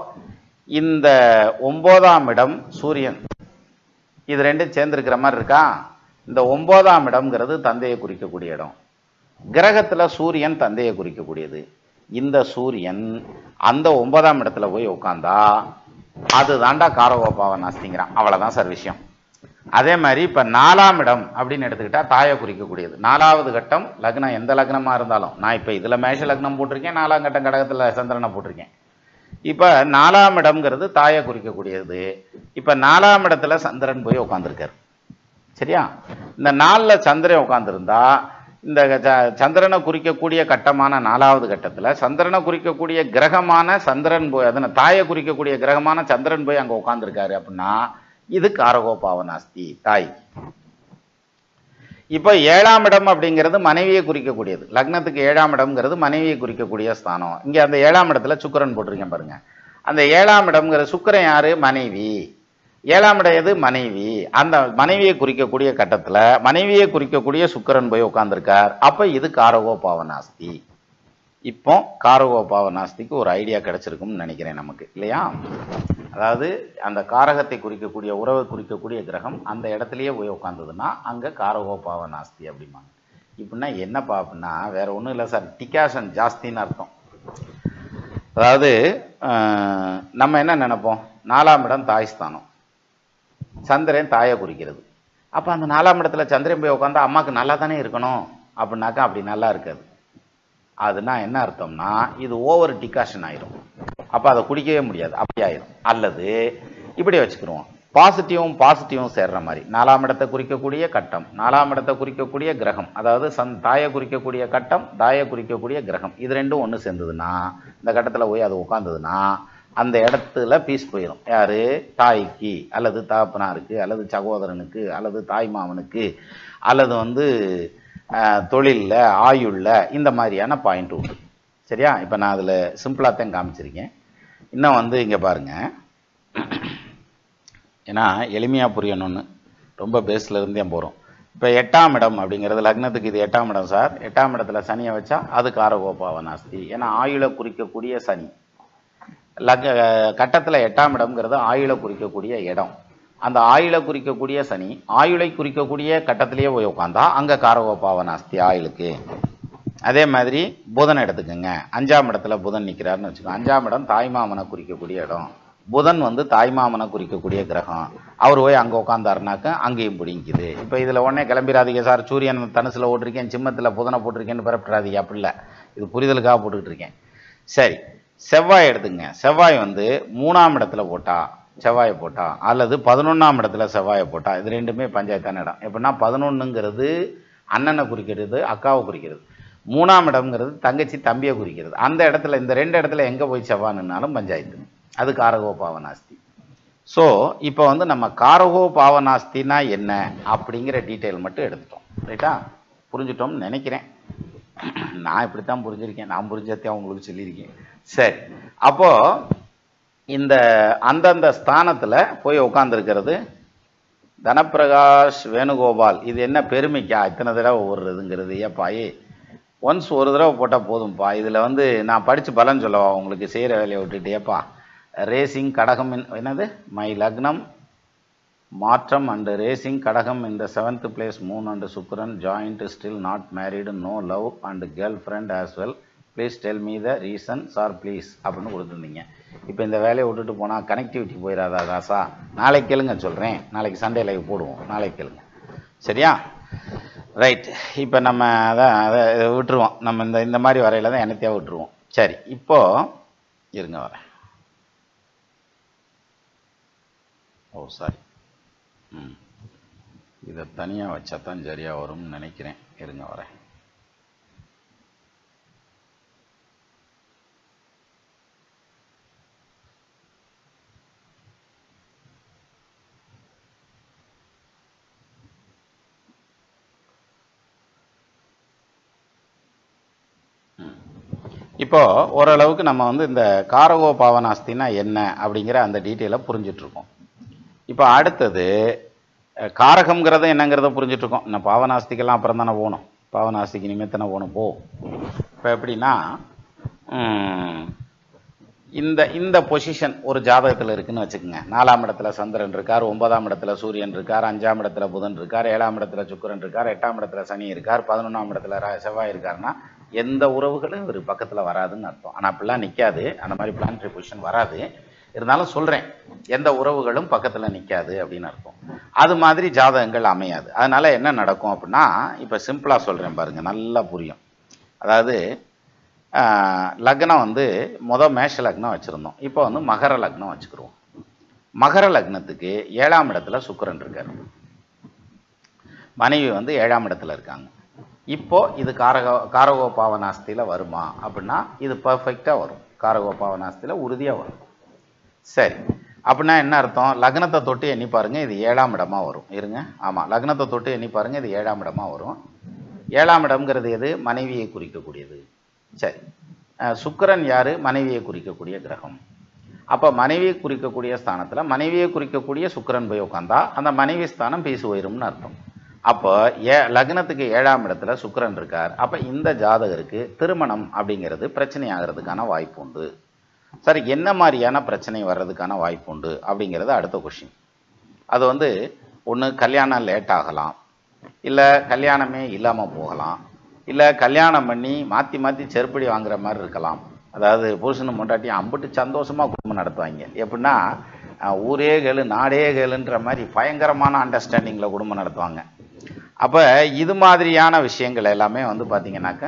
A: இந்த ஒன்பதாம் இடம் சூரியன் இது ரெண்டும் சேர்ந்திருக்கிற மாதிரி இருக்கா இந்த ஒன்பதாம் இடம்ங்கிறது தந்தையை குறிக்கக்கூடிய இடம் கிரகத்துல சூரியன் தந்தையை குறிக்கக்கூடியது இந்த சூரியன் அந்த ஒன்பதாம் இடத்துல போய் உட்காந்தா அது தாண்டா காரகோபாவ நாஸ்திங்கிறான் அவ்வளவுதான் சார் விஷயம் அதே மாதிரி இப்ப நாலாம் இடம் அப்படின்னு எடுத்துக்கிட்டா தாயை குறிக்கக்கூடியது நாலாவது கட்டம் லக்னம் எந்த லக்னமா இருந்தாலும் நான் இப்ப இதுல மேஷ லக்னம் போட்டிருக்கேன் நாலாம் கட்டம் கடகத்துல சந்திரனை போட்டிருக்கேன் இப்ப நாலாம் இடம்ங்கிறது தாயை குறிக்கக்கூடியது இப்ப நாலாம் இடத்துல சந்திரன் போய் உட்காந்துருக்காரு சரியா இந்த நாலுல சந்திரன் உட்காந்துருந்தா இந்த ச- சந்திரனை குறிக்கக்கூடிய கட்டமான நாலாவது கட்டத்துல சந்திரனை குறிக்கக்கூடிய கிரகமான சந்திரன் போய் அதன தாயை குறிக்கக்கூடிய கிரகமான சந்திரன் போய் அங்க உட்காந்துருக்காரு அப்படின்னா இது காரகோபாவனாஸ்தி தாய் இப்போ ஏழாம் இடம் அப்படிங்கிறது மனைவியை குறிக்கக்கூடியது லக்னத்துக்கு ஏழாம் இடம்ங்கிறது மனைவியை குறிக்கக்கூடிய ஸ்தானம் இங்க அந்த ஏழாம் இடத்துல சுக்கிரன் போட்டிருக்கேன் பாருங்க அந்த ஏழாம் இடம்ங்கிற சுக்கிரன் யாரு மனைவி ஏழாம் இடம் எது மனைவி அந்த மனைவியை குறிக்கக்கூடிய கட்டத்துல மனைவியை குறிக்கக்கூடிய சுக்கிரன் போய் உட்கார்ந்திருக்கார் அப்ப இது காரகோ பாவனாஸ்தி இப்போ காரகோ பாவனாஸ்திக்கு ஒரு ஐடியா கிடைச்சிருக்கும்னு நினைக்கிறேன் நமக்கு இல்லையா அதாவது அந்த காரகத்தை குறிக்கக்கூடிய உறவை குறிக்கக்கூடிய கிரகம் அந்த இடத்துலயே போய் உட்காந்ததுன்னா அங்க காரகோ பாவனாஸ்தி அப்படிம்பாங்க இப்படின்னா என்னப்பா அப்படின்னா வேற ஒண்ணும் இல்லை சார் டிகாஷன் ஜாஸ்தின்னு அர்த்தம் அதாவது அஹ், நம்ம என்ன நினைப்போம் நாலாம் இடம் தாய் ஸ்தானம் சந்திரன் தாயை குறிக்கிறது அப்ப அந்த நாலாம் இடத்துல சந்திரன் போய் உட்காந்தா அம்மாக்கு நல்லா தானே இருக்கணும் அப்படின்னாக்கா அப்படி நல்லா இருக்காது அதுனா என்ன அர்த்தம்னா இது ஓவர் டிகாஷன் ஆயிரும் அப்ப அதை குடிக்கவே முடியாது அப்படி ஆயிரும் அல்லது இப்படி வச்சுக்கிருவோம் பாசிட்டிவும் பாசிட்டிவும் சேர்ற மாதிரி நாலாம் இடத்தை குறிக்கக்கூடிய கட்டம் நாலாம் இடத்தை குறிக்கக்கூடிய கிரகம் அதாவது சன் தாயை குறிக்கக்கூடிய கட்டம் தாயை குறிக்கக்கூடிய கிரகம் இது ரெண்டும் ஒன்று சேர்ந்ததுன்னா இந்த கட்டத்தில் போய் அது உட்காந்ததுன்னா அந்த இடத்துல பீஸ் போயிடும் யாரு தாய்க்கு அல்லது தகப்பனாருக்கு அல்லது சகோதரனுக்கு அல்லது தாய் மாமனுக்கு அல்லது வந்து அஹ், தொழில்ல ஆயுள்ல இந்த மாதிரியான பாயிண்ட் உண்டு சரியா இப்போ நான் அதில் சிம்பிளாக தான் காமிச்சிருக்கேன் இன்னும் வந்து இங்கே பாருங்க ஏன்னா எளிமையாக புரியணும்னு ரொம்ப பேஸ்ல இருந்தே போகிறோம் இப்போ எட்டாம் இடம் அப்படிங்கிறது லக்னத்துக்கு இது எட்டாம் இடம் சார் எட்டாம் இடத்துல சனியை வச்சா அது காரகோபாவனாஸ்தி ஏன்னா ஆயுளை குறிக்கக்கூடிய சனி லக் கட்டத்தில் எட்டாம் இடம்ங்கிறது ஆயுளை குறிக்கக்கூடிய இடம் அந்த ஆயுளை குறிக்கக்கூடிய சனி ஆயுளை குறிக்கக்கூடிய கட்டத்திலேயே போய் உட்காந்தா அங்கே காரகோபாவனாஸ்தி ஆயுளுக்கு அதே மாதிரி புதன் எடுத்துக்கோங்க அஞ்சாம் இடத்துல புதன் நிற்கிறாருன்னு வச்சுக்கோங்க அஞ்சாம் இடம் தாய்மாமனை குறிக்கக்கூடிய இடம் புதன் வந்து தாய்மாமனை குறிக்கக்கூடிய கிரகம் அவர் போய் அங்கே உட்காந்தாருனாக்க அங்கேயும் பிடிக்குது இப்போ இதில் உடனே கிளம்பிடாதீங்க சார் சூரியன் தனுசில் ஓட்டிருக்கேன் சிம்மத்தில் புதனை போட்டிருக்கேன்னு பரப்பிடாதீங்க அப்படி இல்லை இது புரிதலுக்காக போட்டுக்கிட்டு இருக்கேன் சரி செவ்வாய் எடுத்துங்க செவ்வாய் வந்து மூணாம் இடத்துல போட்டா செவ்வாயை போட்டா அல்லது பதினொன்றாம் இடத்துல செவ்வாயை போட்டா இது ரெண்டுமே பஞ்சாயத்தான இடம் எப்படின்னா பதினொன்றுங்கிறது அண்ணனை குறிக்கிறது அக்காவை குறிக்கிறது மூணாம் இடம்ங்கிறது தங்கச்சி தம்பியை குறிக்கிறது அந்த இடத்துல இந்த ரெண்டு இடத்துல எங்கே போய் செவ்வாய் நின்னாலும் பஞ்சாயத்து அது காரகோ பாவனாஸ்தி ஸோ இப்போ வந்து நம்ம காரகோ பாவனாஸ்தினா என்ன அப்படிங்கிற டீட்டெயில் மட்டும் எடுத்துட்டோம் ரைட்டா புரிஞ்சுட்டோம்னு நினைக்கிறேன் நான் இப்படித்தான் புரிஞ்சிருக்கேன் நான் புரிஞ்சதையும் உங்களுக்கு சொல்லியிருக்கேன் சரி அப்போ இந்த அந்தந்த ஸ்தானத்துல போய் உட்காந்துருக்கிறது தனப்பிரகாஷ் வேணுகோபால் இது என்ன பெருமைக்கா இத்தனை தடவை ஓடுறதுங்கிறது ஏப்பா ஏ ஒன்ஸ் ஒரு தடவை போட்டால் போதும்ப்பா இதில் வந்து நான் படித்து பலன் சொல்லவா உங்களுக்கு செய்கிற வேலையை விட்டுட்டு ஏப்பா ரேசிங் கடகம் in- என்னது மை லக்னம் மாற்றம் அண்ட் ரேசிங் கடகம் இந்த செவன்த் பிளேஸ் மூன் அண்ட் சுக்ரன் joint still not married no love and girlfriend as well please tell me the reason sir please அப்படின்னு கொடுத்துருந்தீங்க இப்போ இந்த வேலையை விட்டுட்டு போனால் கனெக்டிவிட்டி போயிடாதா ராசா நாளைக்கு கேளுங்க சொல்கிறேன் நாளைக்கு சண்டே லைவ் போடுவோம் நாளைக்கு கேளுங்க சரியா ரைட் இப்போ நம்ம அதான் அதை இதை விட்டுருவோம் நம்ம இந்த இந்த மாதிரி வரையில தான் என்னத்தையாக விட்டுருவோம் சரி இப்போ இருங்க வரேன் ஓ சாரி ம் இதை தனியாக வச்சா தான் சரியாக வரும்னு நினைக்கிறேன் இருங்க வரேன் இப்போ ஓரளவுக்கு நம்ம வந்து இந்த காரகோ பாவனாஸ்தினா என்ன அப்படிங்கிற அந்த டீட்டெயிலை புரிஞ்சிட்டு இருக்கோம் இப்போ அடுத்தது அஹ், காரகம்ங்கிறது என்னங்கிறத புரிஞ்சிட்டு இருக்கோம் இன்னும் பாவனாஸ்திக்கெல்லாம் அப்புறம் தானே போகணும் பாவனாஸ்திக்கு நிமித்தனை போகணும் போ இப்போ எப்படின்னா ம், இந்த இந்த பொசிஷன் ஒரு ஜாதகத்தில் இருக்குன்னு வச்சுக்கோங்க நாலாம் இடத்துல சந்திரன் இருக்கார் ஒன்பதாம் இடத்துல சூரியன் இருக்கார் அஞ்சாம் இடத்துல புதன் இருக்கார் ஏழாம் இடத்துல சுக்கிரன் இருக்கார் எட்டாம் இடத்துல சனி இருக்கார் பதினொன்றாம் இடத்துல ர- செவ்வாய் இருக்காருன்னா எந்த உறவுகளும் இவர் பக்கத்தில் வராதுன்னு அர்த்தம் ஆனால் அப்படிலாம் நிற்காது அந்த மாதிரி பிளானட்டரி பொசிஷன் வராது இருந்தாலும் சொல்கிறேன் எந்த உறவுகளும் பக்கத்தில் நிற்காது அப்படின்னு அர்த்தம் அது மாதிரி ஜாதகங்கள் அமையாது அதனால என்ன நடக்கும் அப்படின்னா இப்போ சிம்பிளாக சொல்கிறேன் பாருங்க நல்லா புரியும் அதாவது ஆஹ், லக்னம் வந்து முத மேஷ லக்னம் வச்சுருந்தோம் இப்போ வந்து மகர லக்னம் வச்சுக்கிருவோம் மகர லக்னத்துக்கு ஏழாம் இடத்துல சுக்கிரன் இருக்காரு மனைவி வந்து ஏழாம் இடத்துல இருக்காங்க இப்போ இது காரக காரகோ பாவனாஸ்தியில் வருமா அப்படின்னா இது பர்ஃபெக்டாக வரும் காரகோ பாவனாஸ்தியில் உறுதியாக வரும் சரி அப்படின்னா என்ன அர்த்தம் லக்னத்தை தொட்டு எண்ணி பாருங்க இது ஏழாம் இடமா வரும் இருங்க ஆமாம் லக்னத்தை தொட்டு எண்ணி பாருங்க இது ஏழாம் இடமா வரும் ஏழாம் இடம்ங்கிறது எது மனைவியை குறிக்கக்கூடியது சரி அஹ் சுக்கிரன் யாரு மனைவியை குறிக்கக்கூடிய கிரகம் அப்போ மனைவியை குறிக்கக்கூடிய ஸ்தானத்தில் மனைவியை குறிக்கக்கூடிய சுக்கிரன் போய் உட்காந்தா அந்த மனைவி ஸ்தானம் பேசு உயரும்னு அர்த்தம் அப்போ ஏ லக்னத்துக்கு ஏழாம் இடத்துல சுக்கிரன் இருக்கார் அப்போ இந்த ஜாதகருக்கு திருமணம் அப்படிங்கிறது பிரச்சனை ஆகிறதுக்கான வாய்ப்பு உண்டு சரி என்ன மாதிரியான பிரச்சனை வர்றதுக்கான வாய்ப்பு உண்டு அப்படிங்கிறது அடுத்த கொஷின் அது வந்து ஒன்று கல்யாணம் லேட் ஆகலாம் இல்லை கல்யாணமே இல்லாமல் போகலாம் இல்லை கல்யாணம் பண்ணி மாற்றி மாற்றி செருப்படி வாங்குற மாதிரி இருக்கலாம் அதாவது புருஷனும் பொண்டாட்டி அம்பிட்டு சந்தோஷமாக குடும்பம் நடத்துவாங்க எப்படின்னா அஹ், ஊரே கேளு நாடே கேளுன்ற மாதிரி பயங்கரமான அண்டர்ஸ்டாண்டிங்கில் குடும்பம் நடத்துவாங்க அப்போ இது மாதிரியான விஷயங்கள் எல்லாமே வந்து பார்த்தீங்கன்னாக்க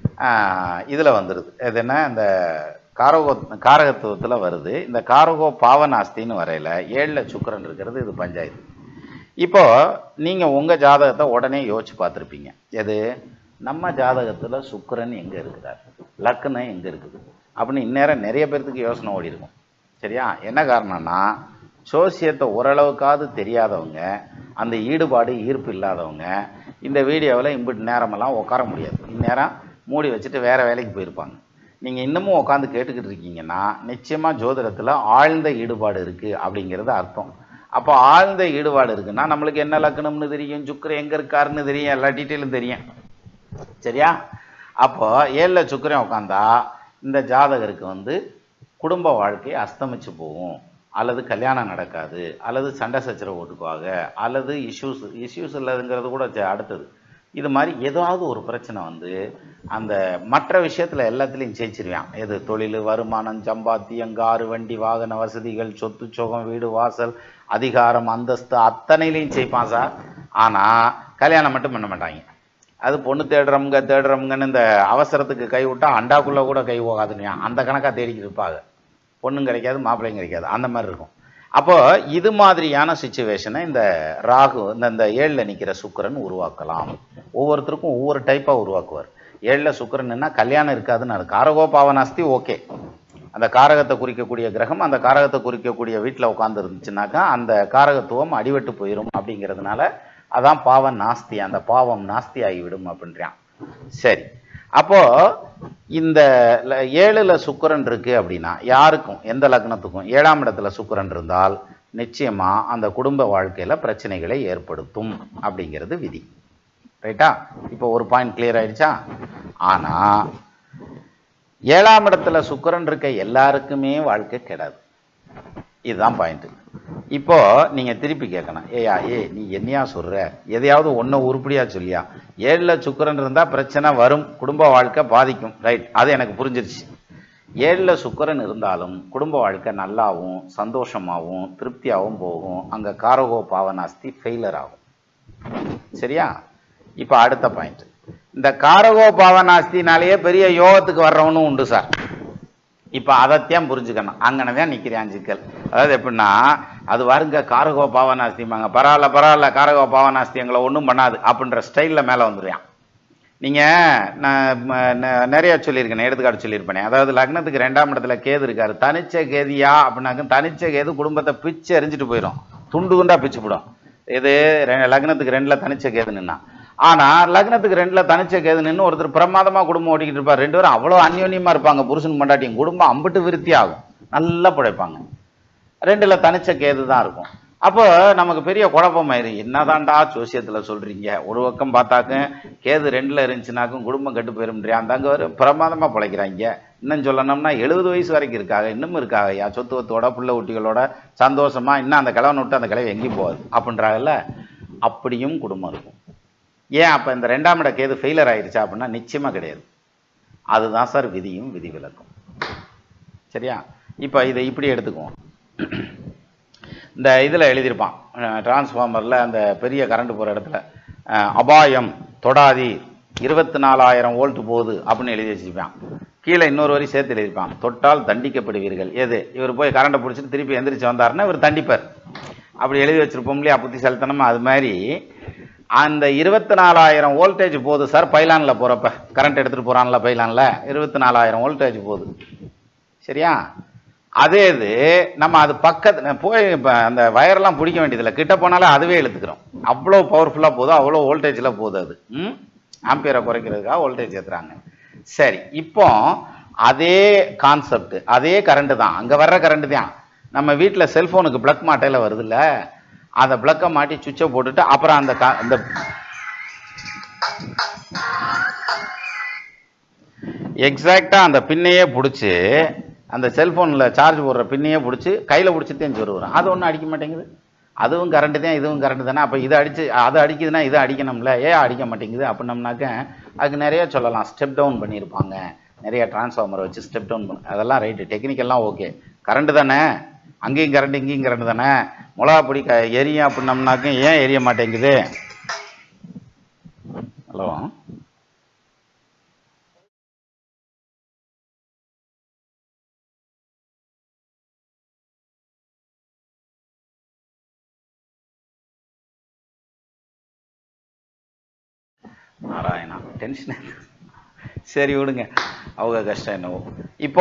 A: இதில் வந்துடுது இது என்ன இந்த காரகோ காரகத்துவத்தில் வருது இந்த காரகோ பாவனாஸ்தின்னு வரையில ஏழில் சுக்கிரன் இருக்கிறது இது பஞ்சாயத்து இப்போ நீங்கள் உங்கள் ஜாதகத்தை உடனே யோசிச்சு பார்த்துருப்பீங்க எது நம்ம ஜாதகத்தில் சுக்கிரன் எங்கே இருக்கிறார் லக்னம் எங்கே இருக்குது அப்படின்னு இந்நேரம் நிறைய பேர்த்துக்கு யோசனை ஓடி இருக்கும் சரியா என்ன காரணம்னா சோசியத்தை ஓரளவுக்காவது தெரியாதவங்க அந்த ஈடுபாடு ஈர்ப்பு இல்லாதவங்க இந்த வீடியோவில் இம்பிட்டு நேரமெல்லாம் உட்கார முடியாது இந்நேரம் மூடி வச்சுட்டு வேற வேலைக்கு போயிருப்பாங்க நீங்கள் இன்னமும் உட்காந்து கேட்டுக்கிட்டு இருக்கீங்கன்னா நிச்சயமாக ஜோதிடத்தில் ஆழ்ந்த ஈடுபாடு இருக்குது அப்படிங்கிறது அர்த்தம் அப்போ ஆழ்ந்த ஈடுபாடு இருக்குன்னா நம்மளுக்கு என்ன லக்கணம்னு தெரியும் சுக்கரன் எங்கே இருக்காருன்னு தெரியும் எல்லா டீட்டெயிலும் தெரியும் சரியா அப்போ ஏழில் சுக்கிரன் உட்காந்தா இந்த ஜாதகருக்கு வந்து குடும்ப வாழ்க்கை அஸ்தமிச்சு போகும் அல்லது கல்யாணம் நடக்காது அல்லது சண்டை சச்சரவு ஓட்டுக்குவாங்க அல்லது இஷ்யூஸ் இஷ்யூஸ் இல்லைங்கிறது கூட ச- அடுத்தது இது மாதிரி ஏதாவது ஒரு பிரச்சனை வந்து அந்த மற்ற விஷயத்துல எல்லாத்துலேயும் ஜெயிச்சிருவான் எது தொழில் வருமானம் சம்பாத்தியம் காரு வண்டி வாகன வசதிகள் சொத்து சுகம் வீடு வாசல் அதிகாரம் அந்தஸ்து அத்தனையிலையும் ஜெயிப்பான் சார் ஆனால் கல்யாணம் மட்டும் பண்ண மாட்டாங்க அது பொண்ணு தேடுறவங்க தேடுறவங்கன்னு இந்த அவசரத்துக்கு கை விட்டா அண்டாக்குள்ள கூட கை போகாதுன்னுயா அந்த கணக்காக தேடிக்கிட்டு இருப்பாங்க பொண்ணும் கிடைக்காது மாப்பிள்ளையும் கிடைக்காது அந்த மாதிரி இருக்கும் அப்போ இது மாதிரியான சுச்சுவேஷனை இந்த ராகு இந்த இந்த ஏழில் நிற்கிற சுக்கிரன் உருவாக்கலாம் ஒவ்வொருத்தருக்கும் ஒவ்வொரு டைப்பாக உருவாக்குவார் ஏழில் சுக்கிரன்னா கல்யாணம் இருக்காதுன்னு அது காரகோ பாவனாஸ்தி ஓகே அந்த காரகத்தை குறிக்கக்கூடிய கிரகம் அந்த காரகத்தை குறிக்கக்கூடிய வீட்டில் உட்கார்ந்து இருந்துச்சுனாக்கா அந்த காரகத்துவம் அடிபட்டு போயிடும் அப்படிங்கிறதுனால அதான் பாவம் நாஸ்தி அந்த பாவம் நாஸ்தி ஆகிவிடும் அப்படின்றான் சரி அப்போ இந்த ல- ஏழுல சுக்கிரன் இருக்கு அப்படின்னா யாருக்கும் எந்த லக்னத்துக்கும் ஏழாம் இடத்துல சுக்கிரன் இருந்தால் நிச்சயமா அந்த குடும்ப வாழ்க்கையில பிரச்சனைகளை ஏற்படுத்தும் அப்படிங்கிறது விதி ரைட்டா இப்போ ஒரு பாயிண்ட் கிளியர் ஆயிடுச்சா ஆனா ஏழாம் இடத்துல சுக்கிரன் இருக்க எல்லாருக்குமே வாழ்க்கை கெடாது இதுதான் பாயிண்ட் இப்போ நீங்க திருப்பி கேட்கணும் ஏயா ஏ நீ என்னையா சொல்ற எதையாவது ஒன்றை உருப்படியா சொல்லியா ஏழுல சுக்கிரன் இருந்தா பிரச்சனை வரும் குடும்ப வாழ்க்கை பாதிக்கும் ரைட் அது எனக்கு புரிஞ்சிருச்சு ஏழுல சுக்கிரன் இருந்தாலும் குடும்ப வாழ்க்கை நல்லாவும் சந்தோஷமாவும் திருப்தியாகவும் போகும் அங்க காரகோ பாவனாஸ்தி ஃபெயிலர் ஆகும் சரியா இப்போ அடுத்த பாயிண்ட் இந்த காரகோ பாவனாஸ்தினாலேயே பெரிய யோகத்துக்கு வர்றவனும் உண்டு சார் இப்போ அதைத்தான் புரிஞ்சுக்கணும் அங்கன தான் நிற்கிறேன் சிக்கல் அதாவது எப்படின்னா அது வருங்க காரகோ பாவனாஸ்திம்பாங்க பரவாயில்ல பரவாயில்ல காரகோ பாவனாஸ்தி எங்களை ஒன்றும் பண்ணாது அப்படின்ற ஸ்டைலில் மேலே வந்துடுறான் நீங்கள் நான் ம- ந- நிறைய சொல்லியிருக்கேன் எடுத்துக்காட்டு சொல்லியிருப்பேனே அதாவது லக்னத்துக்கு ரெண்டாம் இடத்துல கேது இருக்காரு தனிச்ச கேதியா அப்படின்னாக்க தனிச்ச கேது குடும்பத்தை பிச்சு எரிஞ்சிட்டு போயிடும் துண்டு துண்டா பிச்சு போடும் இது ரெ- லக்னத்துக்கு ரெண்டுல தனிச்ச கேது நின்னா ஆனா லக்னத்துக்கு ரெண்டுல தனிச்ச கேது நின்று ஒருத்தர் பிரமாதமா குடும்பம் ஓட்டிக்கிட்டு இருப்பார் ரெண்டு பேரும் அவ்வளோ அந்யோன்யமா இருப்பாங்க புருஷன் பொண்டாட்டியும் குடும்பம் அம்பிட்டு விருத்தி ஆகும் நல்லா பிழைப்பாங்க ரெண்டுல தனிச்ச கேது தான் இருக்கும் அப்போ நமக்கு பெரிய குழப்பமாயிரு என்னதான்டா ஜோசியத்துல சொல்றீங்க ஒரு பக்கம் பார்த்தாக்க கேது ரெண்டுல இருந்துச்சுனாக்கும் குடும்பம் கெட்டு போயிரும்ன்றியா அந்த அங்க ஒரு பிரமாதமா பிழைக்கிறாங்க இன்னும் சொல்லணும்னா எழுபது வயசு வரைக்கும் இருக்காங்க இன்னும் இருக்காங்க யா சொத்து வத்தோட புள்ள குட்டிகளோட சந்தோஷமா இன்னும் அந்த கிழவனை விட்டு அந்த கிழவை எங்கேயும் போகாது அப்படின்றாங்கல்ல அப்படியும் குடும்பம் இருக்கும் ஏன் அப்ப இந்த ரெண்டாம் இட கேது ஃபெயிலர் ஆயிருச்சா அப்படின்னா நிச்சயமா கிடையாது அதுதான் சார் விதியும் விதி விலக்கும் சரியா இப்போ இதை இப்படி எடுத்துக்குவோம் இந்த இதில் எழுதியிருப்பான் டிரான்ஸ்ஃபார்மரில் அந்த பெரிய கரண்ட் போகிற இடத்துல அஹ், அபாயம் தொடாதி இருபத்தி நாலாயிரம் வோல்ட் போகுது அப்படின்னு எழுதி வச்சிருப்பான் கீழே இன்னொரு வரி சேர்த்து எழுதியிருப்பான் தொட்டால் தண்டிக்கப்படுவீர்கள் எது இவர் போய் கரண்ட்டை பிடிச்சிட்டு திருப்பி எந்திரிச்சு வந்தாருன்னா இவர் தண்டிப்பார் அப்படி எழுதி வச்சிருப்போம் இல்லையா புத்திசாலித்தனமா அது மாதிரி அந்த இருபத்தி நாலாயிரம் வோல்டேஜ் போகுது சார் பைலானில் போகிறப்ப கரண்ட் எடுத்துகிட்டு போகிறான்ல பைலானில் இருபத்தி நாலாயிரம் வோல்டேஜ் போகுது சரியா அதே இது நம்ம அது பக்கத்து போய் இப்போ அந்த வயர்லாம் பிடிக்க வேண்டியதில்லை கிட்ட போனாலே அதுவே இழுத்துக்கிறோம் அவ்வளோ பவர்ஃபுல்லாக போகுது அவ்வளோ வோல்டேஜில் போகுது அது ம் ஆம்பியரை குறைக்கிறதுக்காக வோல்டேஜ் ஏற்றுறாங்க சரி இப்போ அதே கான்செப்ட் அதே கரண்ட் தான் அங்கே வர்ற கரண்ட் தான் நம்ம வீட்டில் செல்ஃபோனுக்கு ப்ளக் மாட்டையில் வருதுல்ல அந்த ப்ளக்கை மாட்டி சுவிட்சை போட்டுட்டு அப்புறம் அந்த கா- அந்த எக்ஸாக்டாக அந்த பின்னையே பிடிச்சி அந்த செல்ஃபோனில் சார்ஜ் போடுற பின்னையே பிடிச்சி கையில் பிடிச்சிட்டேன்னு சொல்லுவோம் அது ஒன்றும் அடிக்க மாட்டேங்குது அதுவும் கரண்ட்டு தான் இதுவும் கரண்ட் தானே அப்போ இதை அடிச்சு அதை அடிக்குதுன்னா இதை அடிக்கணும்ல ஏன் அடிக்க மாட்டேங்குது அப்படின்னம்னாக்க அதுக்கு நிறைய சொல்லலாம் ஸ்டெப் டவுன் பண்ணியிருப்பாங்க நிறைய டிரான்ஸ்ஃபார்மர் வச்சு ஸ்டெப் டவுன் பண்ண அதெல்லாம் ரைட்டு டெக்னிக்கெல்லாம் ஓகே கரண்ட் தானே அங்கேயும் கரண்ட் இங்கேயும் கரண்ட் தானே மிளகா பொடி க எரியும் அப்படின்னம்னாக்க ஏன் எரிய மாட்டேங்குது ஹலோ நாராயணா டென்ஷன் சரி விடுங்க அவங்க கஷ்டம் என்னவோ இப்போ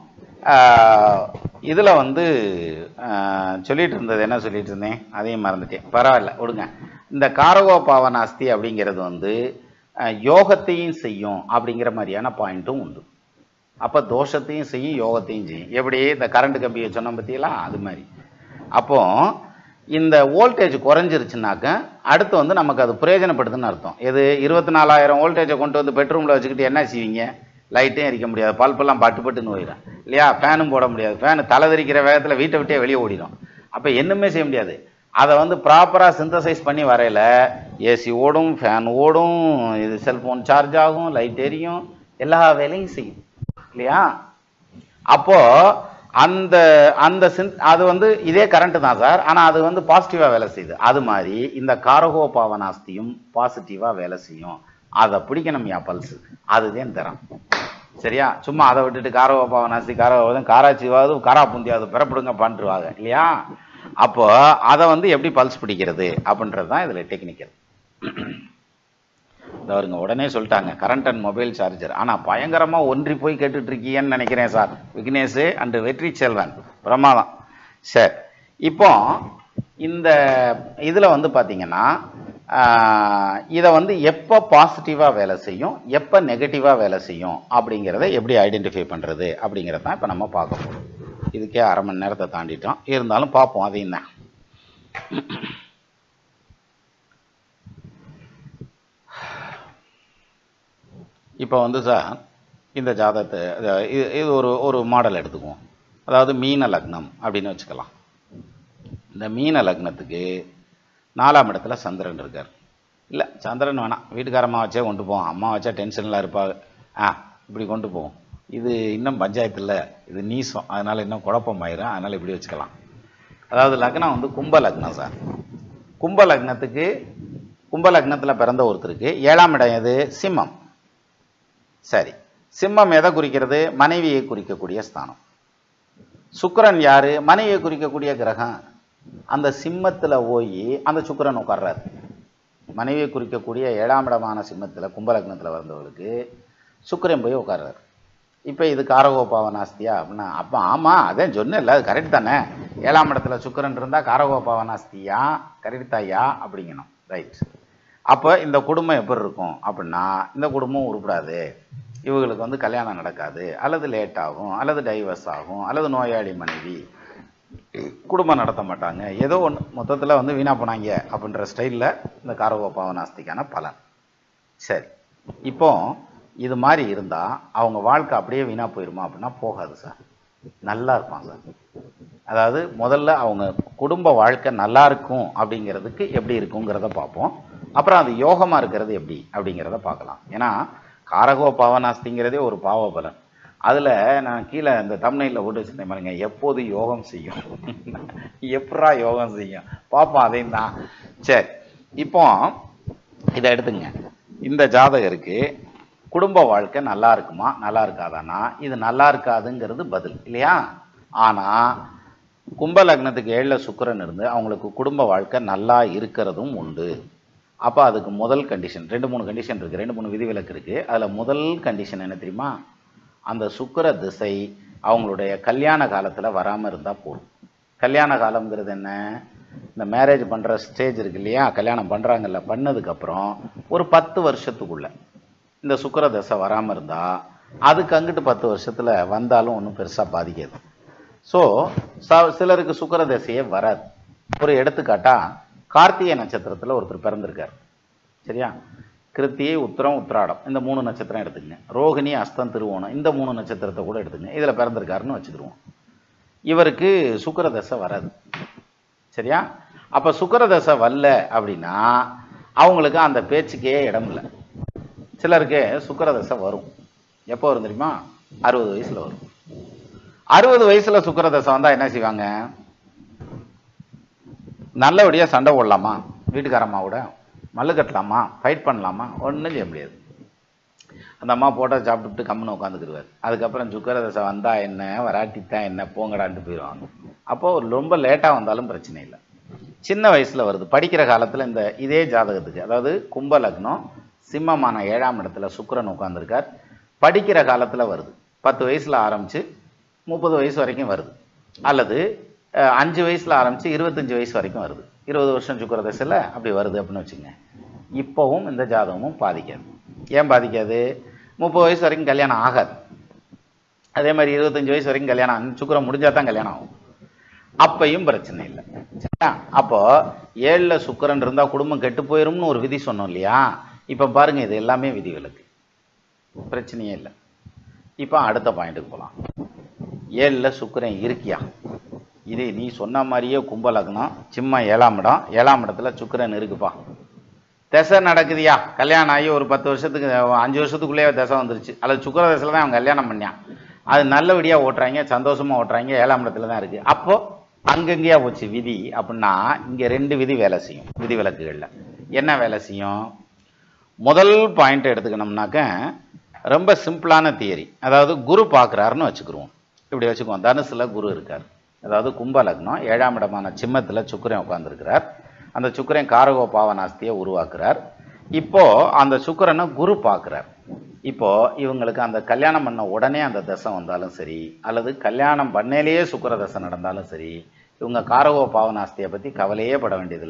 A: இதில் வந்து ஆஹ், சொல்லிட்டு இருந்தது என்ன சொல்லிட்டு இருந்தேன் அதையும் மறந்துட்டேன் பரவாயில்ல விடுங்க இந்த காரகோ பாவனாஸ்தி அப்படிங்கிறது வந்து ஆஹ், யோகத்தையும் செய்யும் அப்படிங்கிற மாதிரியான பாயிண்ட்டும் உண்டு அப்போ தோஷத்தையும் செய்யும் யோகத்தையும் செய்யும் எப்படி இந்த கரண்ட் கம்பியை சொன்ன பற்றியெல்லாம் அது மாதிரி அப்போ இந்த வோல்டேஜ் குறைஞ்சிருச்சுனாக்க அடுத்து வந்து நமக்கு அது பிரயோஜனப்படுதுன்னு அர்த்தம் எது இருபத்தி நாலாயிரம் வோல்டேஜை கொண்டு வந்து பெட்ரூமில் வச்சுக்கிட்டு என்ன செய்வீங்க லைட்டும் எரிக்க முடியாது பல்பெல்லாம் பட்டு பட்டுன்னு போயிடும் இல்லையா ஃபேனும் போட முடியாது ஃபேனு தலைதறிக்கிற வேகத்தில் வீட்டை விட்டே வெளியே ஓடிடும் அப்போ என்னமே செய்ய முடியாது அதை வந்து ப்ராப்பராக சிந்தசைஸ் பண்ணி வரையில ஏசி ஓடும் ஃபேன் ஓடும் இது செல்ஃபோன் சார்ஜ் ஆகும் லைட் எரியும் எல்லா வேலையும் செய்யும் இல்லையா அப்போ அந்த அந்த சின் அது வந்து இதே கரண்ட் தான் சார் ஆனா அது வந்து பாசிட்டிவா வேலை செய்யுது அது மாதிரி இந்த காரகோ பாவனாஸ்தியும் பாசிட்டிவா வேலை செய்யும் அதை பிடிக்கணும் யா பல்ஸ் அதுதான் தரம் சரியா சும்மா அதை விட்டுட்டு காரகோ பாவனாஸ்தி காரகோ காராச்சிவாவது காரா புந்தியாவது பிறப்பிடுங்க பண்ணிருவாங்க இல்லையா அப்போ அதை வந்து எப்படி பல்ஸ் பிடிக்கிறது அப்படின்றது தான் இதுல டெக்னிக்கல் இந்த வருங்க உடனே சொல்லிட்டாங்க கரண்ட் அண்ட் மொபைல் சார்ஜர் ஆனா பயங்கரமா ஒன்றி போய் கேட்டுட்டு இருக்கீங்கன்னு நினைக்கிறேன் சார் விக்னேஷ் அண்ட் வெற்றி செல்வன் பிரமாதம் சரி இப்போ இந்த இதுல வந்து பாத்தீங்கன்னா இதை வந்து எப்போ பாசிட்டிவாக வேலை செய்யும் எப்போ நெகட்டிவாக வேலை செய்யும் அப்படிங்கிறத எப்படி ஐடென்டிஃபை பண்ணுறது அப்படிங்கிறத தான் இப்போ நம்ம பார்க்க போகிறோம் இதுக்கே அரை மணி நேரத்தை தாண்டிட்டோம் இருந்தாலும் பார்ப்போம் அதையும் தான் இப்போ வந்து சார் இந்த ஜாதகத்தை அத- இது இது ஒரு ஒரு மாடல் எடுத்துக்குவோம் அதாவது மீன லக்னம் அப்படின்னு வச்சுக்கலாம் இந்த மீன லக்னத்துக்கு நாலாம் இடத்துல சந்திரன் இருக்கார் இல்லை சந்திரன் வேணாம் வீட்டுக்காரம்மா வச்சே கொண்டு போவோம் அம்மா வச்சா டென்ஷனில் இருப்பாங்க ஆ இப்படி கொண்டு போவோம் இது இன்னும் பஞ்சாயத்து இல்லை இது நீசம் அதனால் இன்னும் குழப்பமாயிரும் அதனால் இப்படி வச்சுக்கலாம் அதாவது லக்னம் வந்து கும்ப லக்னம் சார் கும்ப லக்னத்துக்கு கும்ப லக்னத்தில் பிறந்த ஒருத்தருக்கு ஏழாம் இடம் எது சிம்மம் சரி சிம்மம் எதை குறிக்கிறது மனைவியை குறிக்கக்கூடிய ஸ்தானம் சுக்கிரன் யாரு மனைவியை குறிக்கக்கூடிய கிரகம் அந்த சிம்மத்துல போய் அந்த சுக்கிரன் உட்கார்றாரு மனைவியை குறிக்கக்கூடிய ஏழாம் இடமான சிம்மத்துல கும்பலக்னத்துல வந்தவருக்கு சுக்கிரன் போய் உட்கார்றாரு இப்போ இது காரகோபாவனாஸ்தியா அப்படின்னா அப்போ ஆமாம் அதான் சொன்னேன்ல அது கரெக்ட் தானே ஏழாம் இடத்துல சுக்கிரன் இருந்தால் காரகோபாவனாஸ்தியா கரெக்ட் தாயா அப்படிங்கணும் ரைட் அப்போ இந்த குடும்பம் எப்படி இருக்கும் அப்படின்னா இந்த குடும்பம் உருப்படாது இவங்களுக்கு வந்து கல்யாணம் நடக்காது அல்லது லேட் ஆகும் அல்லது டைவர்ஸ் ஆகும் அல்லது நோயாளி மனைவி குடும்பம் நடத்த மாட்டாங்க ஏதோ ஒன்று மொத்தத்தில் வந்து வீணா போனாங்க அப்படின்ற ஸ்டைலில் இந்த காரகோபாவனாஸ்திக்கான பலன் சரி இப்போ இது மாதிரி இருந்தால் அவங்க வாழ்க்கை அப்படியே வீணா போயிருமா அப்படின்னா போகாது சார் நல்லா இருப்பான் சார் அதாவது முதல்ல அவங்க குடும்ப வாழ்க்கை நல்லா இருக்கும் அப்படிங்கிறதுக்கு எப்படி இருக்குங்கிறத பார்ப்போம் அப்புறம் அது யோகமாக இருக்கிறது எப்படி அப்படிங்கிறத பார்க்கலாம் ஏன்னா காரகோ பாவனாஸ்திங்கிறதே ஒரு பாவ பலன் அதில் நான் கீழே இந்த தமிழ்நில போட்டு வச்சுருந்தேன் பாருங்க எப்போது யோகம் செய்யும் எப்படா யோகம் செய்யும் பார்ப்போம் அதையும் தான் சரி இப்போ இதை எடுத்துங்க இந்த ஜாதகருக்கு குடும்ப வாழ்க்கை நல்லா இருக்குமா நல்லா இருக்காதானா இது நல்லா இருக்காதுங்கிறது பதில் இல்லையா ஆனால் கும்ப லக்னத்துக்கு ஏழில் சுக்கிரன் இருந்து அவங்களுக்கு குடும்ப வாழ்க்கை நல்லா இருக்கிறதும் உண்டு அப்போ அதுக்கு முதல் கண்டிஷன் ரெண்டு மூணு கண்டிஷன் இருக்குது ரெண்டு மூணு விதிவிலக்கு இருக்குது அதில் முதல் கண்டிஷன் என்ன தெரியுமா அந்த சுக்கிர திசை அவங்களுடைய கல்யாண காலத்தில் வராமல் இருந்தால் போதும் கல்யாண காலம்ங்கிறது என்ன இந்த மேரேஜ் பண்ணுற ஸ்டேஜ் இருக்கு இல்லையா கல்யாணம் பண்ணுறாங்கல்ல பண்ணதுக்கப்புறம் ஒரு பத்து வருஷத்துக்குள்ள இந்த சுக்கிர தசை வராமல் இருந்தால் அதுக்கு அங்கிட்டு பத்து வருஷத்தில் வந்தாலும் ஒன்றும் பெருசாக பாதிக்காது ஸோ சிலருக்கு சுக்கிர தசையே வராது ஒரு எடுத்துக்காட்டா கார்த்திகை நட்சத்திரத்தில் ஒருத்தர் பிறந்திருக்கார் சரியா கிருத்திகை உத்திரம் உத்திராடம் இந்த மூணு நட்சத்திரம் எடுத்துக்கங்க ரோகிணி அஸ்தம் திருவோணம் இந்த மூணு நட்சத்திரத்தை கூட எடுத்துக்கங்க இதில் பிறந்திருக்காருன்னு வச்சுக்கிடுவோம் இவருக்கு சுக்கிர தசை வராது சரியா அப்போ சுக்கிர தசை வரல அப்படின்னா அவங்களுக்கு அந்த பேச்சுக்கே இடம் இல்லை சிலருக்கு சுக்கிர தசை வரும் எப்போ வரும் தெரியுமா அறுபது வயசுல வரும் அறுபது வயசுல சுக்கிர தசை வந்தா என்ன செய்வாங்க நல்லபடியா சண்டை போடலாமா வீட்டுக்காரம்மாவோட மல்லு கட்டலாமா ஃபைட் பண்ணலாமா ஒன்றும் செய்ய முடியாது அந்த அம்மா போட்டோ சாப்பிட்டுட்டு கம்முன்னு உட்காந்துக்கிடுவார் அதுக்கப்புறம் சுக்கர தசை வந்தா என்ன வராட்டித்தான் என்ன போங்கடான்ட்டு போயிடுவாங்க அப்போ ரொம்ப லேட்டாக வந்தாலும் பிரச்சனை இல்லை சின்ன வயசுல வருது படிக்கிற காலத்துல இந்த இதே ஜாதகத்துக்கு அதாவது கும்ப லக்னம் சிம்மமான ஏழாம் இடத்துல சுக்கிரன் உட்கார்ந்திருக்கார் படிக்கிற காலத்துல வருது பத்து வயசுல ஆரம்பிச்சு முப்பது வயசு வரைக்கும் வருது அல்லது அஹ், அஞ்சு வயசுல ஆரம்பிச்சு இருபத்தஞ்சு வயசு வரைக்கும் வருது இருபது வருஷம் சுக்கிர தசையில் அப்படி வருது அப்படின்னு வச்சுங்க இப்போவும் இந்த ஜாதகமும் பாதிக்காது ஏன் பாதிக்காது முப்பது வயசு வரைக்கும் கல்யாணம் ஆகாது அதே மாதிரி இருபத்தஞ்சு வயசு வரைக்கும் கல்யாணம் ஆகும். சுக்கிரம் முடிஞ்சா தான் கல்யாணம் ஆகும் அப்பையும் பிரச்சனை இல்லை சரியா அப்போ ஏழுல சுக்கிரன் இருந்தா குடும்பம் கெட்டு போயிரும்னு ஒரு விதி சொன்னோம் இல்லையா இப்ப பாருங்க இது எல்லாமே விதி விலக்கு பிரச்சனையே இல்லை இப்போ அடுத்த பாயிண்ட்டுக்கு போகலாம் ஏழுல சுக்கிரன் இருக்கியா இது நீ சொன்ன மாதிரியே கும்ப லக்னம் சிம்ம ஏழாம் இடம் ஏழாம் இடத்துல சுக்கிரன் இருக்குப்பா திசை நடக்குதுயா கல்யாணம் ஆகி ஒரு பத்து வருஷத்துக்கு அஞ்சு வருஷத்துக்குள்ளேயே திசை வந்துருச்சு அல்லது சுக்கிர திசையில் தான் அவன் கல்யாணம் பண்ணான் அது நல்லபடியாக ஓட்டுறாங்க சந்தோஷமா ஓட்டுறாங்க ஏழாம் இடத்துல தான் இருக்குது அப்போ அங்கங்கேயா போச்சு விதி அப்படின்னா இங்கே ரெண்டு விதி வேலை செய்யும் விதி விலக்குகளில் என்ன வேலை செய்யும் முதல் பாயிண்ட் எடுத்துக்கணும்னாக்க ரொம்ப சிம்பிளான தியரி அதாவது குரு பார்க்குறாருன்னு வச்சுக்கிருவோம் இப்படி வச்சுக்குவோம் தனுசுல குரு இருக்கார் அதாவது கும்ப லக்னம் ஏழாம் இடமான சிம்மத்தில் சுக்கிரன் உட்கார்ந்திருக்கிறார் அந்த சுக்கிரன் காரகோ பாவனாஸ்தியை உருவாக்குறார் இப்போ அந்த சுக்கிரனை குரு பார்க்குறார் இப்போ இவங்களுக்கு அந்த கல்யாணம் பண்ண உடனே அந்த தசை வந்தாலும் சரி அல்லது கல்யாணம் பண்ணையிலேயே சுக்கிர தசை நடந்தாலும் சரி இவங்க காரகோ பாவனாஸ்தியை பற்றி கவலையே பட வேண்டியதில்லை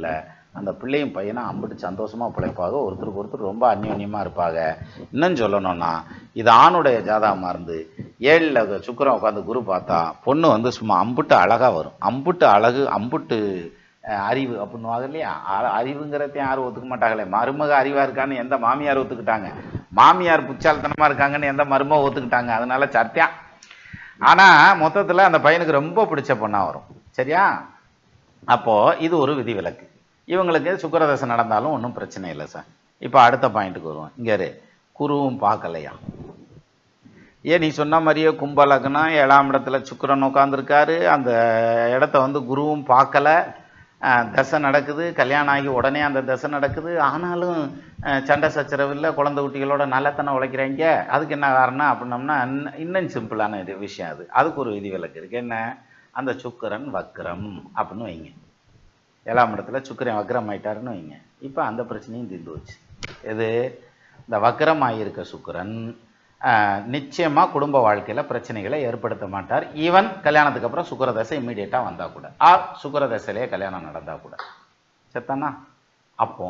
A: அந்த பிள்ளையும் பையனும் அம்பிட்டு சந்தோஷமாக பிழைப்பாங்க ஒருத்தருக்கு ஒருத்தர் ரொம்ப அந்யோன்யமாக இருப்பாங்க இன்னும் சொல்லணும்னா இது ஆணுடைய ஜாதகமாக இருந்து ஏழில் சுக்கிரன் உட்காந்து குரு பார்த்தா பொண்ணு வந்து சும்மா அம்புட்டு அழகாக வரும் அம்புட்டு அழகு அம்புட்டு அஹ், அறிவு அப்படின்னுவாங்க இல்லையா அ- அறிவுங்கிறதையும் யாரும் ஒத்துக்க மாட்டாங்களே மருமக அறிவாக இருக்கான்னு எந்த மாமியார் ஒத்துக்கிட்டாங்க மாமியார் புச்சாலித்தனமாக இருக்காங்கன்னு எந்த மருமக ஒத்துக்கிட்டாங்க அதனால சத்தியம் ஆனால் மொத்தத்தில் அந்த பையனுக்கு ரொம்ப பிடிச்ச பொண்ணாக வரும் சரியா அப்போது இது ஒரு விதிவிலக்கு இவங்களுக்கு சுக்கிரதசை நடந்தாலும் ஒன்றும் பிரச்சனை இல்லை சார் இப்போ அடுத்த பாயிண்ட்டுக்கு வருவோம் இங்கே இரு குருவும் பார்க்கலையா ஏன் நீ சொன்ன மாதிரியே கும்பலக்னம் ஏழாம் இடத்துல சுக்கிரன் உட்காந்துருக்காரு அந்த இடத்த வந்து குருவும் பார்க்கல அஹ், தசை நடக்குது கல்யாணம் ஆகி உடனே அந்த தசை நடக்குது ஆனாலும் அஹ், சண்டை சச்சரவு இல்லை குழந்தை குட்டிகளோட நல்லத்தனை உழைக்கிறாங்க அதுக்கு என்ன காரணம் அப்படின்னம்னா இன்ன- இன்னும் சிம்பிளான இது விஷயம் அது அதுக்கு ஒரு விதிவிலக்கு இருக்கு என்ன அந்த சுக்கிரன் வக்ரம் அப்படின்னு வைங்க ஏழாம் இடத்துல சுக்கிரன் வக்ரம் ஆயிட்டாருன்னு வைங்க இப்போ அந்த பிரச்சனையும் தீர்ந்து வச்சு எது இந்த வக்ரம் ஆகியிருக்க சுக்கிரன் ஆஹ், நிச்சயமா குடும்ப வாழ்க்கையில பிரச்சனைகளை ஏற்படுத்த மாட்டார் ஈவன் கல்யாணத்துக்கு அப்புறம் சுக்கிரதசை இம்மீடியட்டாக வந்தா கூட ஆர் சுக்கிரதசையிலே கல்யாணம் நடந்தா கூட செத்தானா அப்போ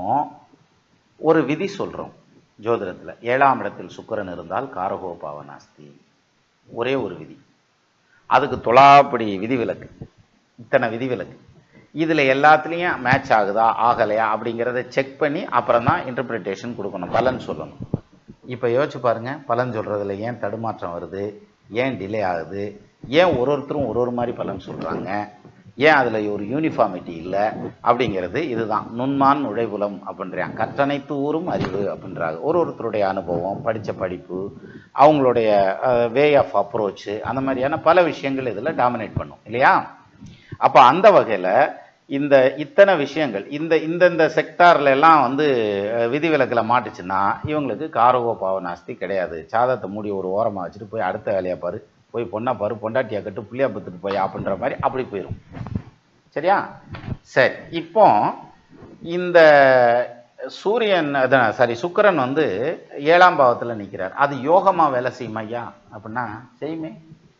A: ஒரு விதி சொல்றோம் ஜோதிடத்துல ஏழாம் இடத்தில் சுக்கிரன் இருந்தால் காரகோ பாவனாஸ்தி ஒரே ஒரு விதி அதுக்கு தொலாப்படி விதிவிலக்கு இத்தனை விதிவிலக்கு இதில் எல்லாத்துலேயும் மேட்ச் ஆகுதா ஆகலையா அப்படிங்கிறத செக் பண்ணி அப்புறம் தான் இன்டர்பிரிட்டேஷன் கொடுக்கணும் பலன் சொல்லணும் இப்போ யோசிச்சு பாருங்க பலன் சொல்கிறதுல ஏன் தடுமாற்றம் வருது ஏன் டிலே ஆகுது ஏன் ஒரு ஒருத்தரும் ஒரு ஒரு மாதிரி பலன் சொல்கிறாங்க ஏன் அதில் ஒரு யூனிஃபார்மிட்டி இல்லை அப்படிங்கிறது இதுதான் நுண்மான் நுழைவுலம் அப்படின்றாங்க கற்றனைத்து ஊரும் அறிவு அப்படின்றாங்க ஒரு ஒருத்தருடைய அனுபவம் படித்த படிப்பு அவங்களுடைய வே ஆஃப் அப்ரோச்சு அந்த மாதிரியான பல விஷயங்கள் இதில் டாமினேட் பண்ணும் இல்லையா அப்போ அந்த வகையில் இந்த இத்தனை விஷயங்கள் இந்த இந்தந்த செக்டார்ல எல்லாம் வந்து அஹ், விதிவிலக்குல மாட்டுச்சுன்னா இவங்களுக்கு காரகோ பாவனாஸ்தி கிடையாது சாதத்தை மூடி ஒரு ஓரமாக வச்சுட்டு போய் அடுத்த வேலையை பாரு போய் பொண்ணா பாரு பொண்டாட்டியா கட்டு புள்ளியா பத்துட்டு போய் அப்படின்ற மாதிரி அப்படி போயிடும் சரியா சரி இப்போ இந்த சூரியன் அதான் சாரி சுக்கிரன் வந்து ஏழாம் பாவத்துல நிக்கிறார் அது யோகமா வேலை செய்யுமா ஐயா அப்படின்னா செய்யுமே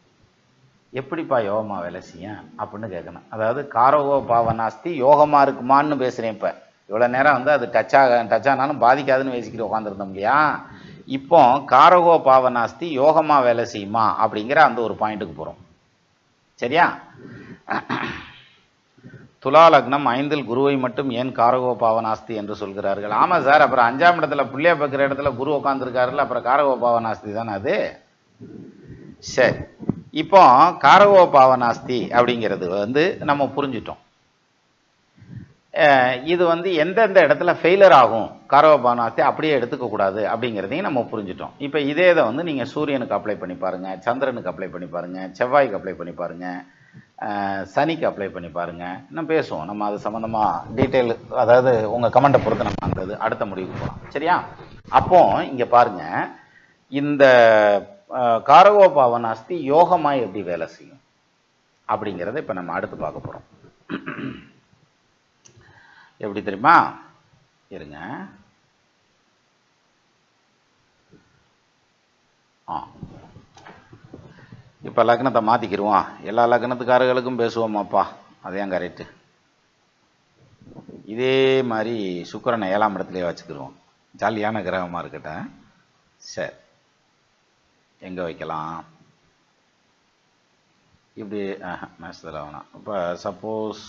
A: எப்படிப்பா யோகமா வேலை செய்யும் அப்படின்னு கேட்கணும் அதாவது காரகோ பாவனாஸ்தி யோகமா இருக்குமான்னு பேசுறேன் இப்ப இவ்வளவு நேரம் வந்து அது டச் ஆக டச் ஆனாலும் பாதிக்காதுன்னு பேசிக்கிட்டு உட்காந்துருந்தோம் இல்லையா இப்போ காரகோ பாவனாஸ்தி யோகமா வேலை செய்யுமா அப்படிங்கிற அந்த ஒரு பாயிண்ட்டுக்கு போறோம் சரியா துலா லக்னம் ஐந்தில் குருவை மட்டும் ஏன் காரகோ பாவனாஸ்தி என்று சொல்கிறார்கள் ஆமா சார் அப்புறம் அஞ்சாம் இடத்துல புள்ளிய பார்க்குற இடத்துல குரு உட்காந்துருக்காருல்ல அப்புறம் காரகோ பாவனாஸ்தி தானே அது சரி இப்போ காரகோ பாவனாஸ்தி அப்படிங்கிறது வந்து நம்ம புரிஞ்சிட்டோம் அஹ் இது வந்து எந்தெந்த இடத்துல ஃபெயிலர் ஆகும் காரகோ பாவனாஸ்தி அப்படியே எடுத்துக்க கூடாது அப்படிங்கிறதையும் நம்ம புரிஞ்சிட்டோம் இப்போ இதே இதை வந்து நீங்க சூரியனுக்கு அப்ளை பண்ணி பாருங்க சந்திரனுக்கு அப்ளை பண்ணி பாருங்க செவ்வாய்க்கு அப்ளை பண்ணி பாருங்க அஹ் சனிக்கு அப்ளை பண்ணி பாருங்க இன்னும் பேசுவோம் நம்ம அது சம்பந்தமா டீட்டெயில் அதாவது உங்க கமெண்ட்டை பொறுத்து நம்ம அந்த இது அடுத்த முடிவுக்கு போகலாம் சரியா அப்போ இங்க பாருங்க இந்த அஹ், காரகோ பாவனாஸ்தி யோகமா எப்படி வேலை செய்யும் அப்படிங்கிறத இப்ப நம்ம அடுத்து பார்க்க போறோம் எப்படி தெரியுமா இருங்க ஆ இப்போ லக்னத்தை மாற்றிக்கிருவோம் எல்லா லக்னத்துக்காரர்களுக்கும் பேசுவோமாப்பா அதையும் கரெக்டு இதே மாதிரி சுக்கிரனை ஏழாம் இடத்துலயே வச்சுக்கிருவோம் ஜாலியான கிரகமாக இருக்கட்டும் சரி எங்கே வைக்கலாம் இப்படி மேட்சத்தில் வேணாம் இப்போ சப்போஸ்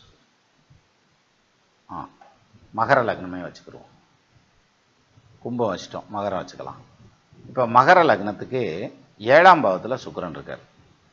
A: ஆ மகர லக்னமே வச்சுக்கிருவோம் கும்பம் வச்சுட்டோம் மகரம் வச்சுக்கலாம் இப்போ மகர லக்னத்துக்கு ஏழாம் பாவத்தில் சுக்கிரன் இருக்கார்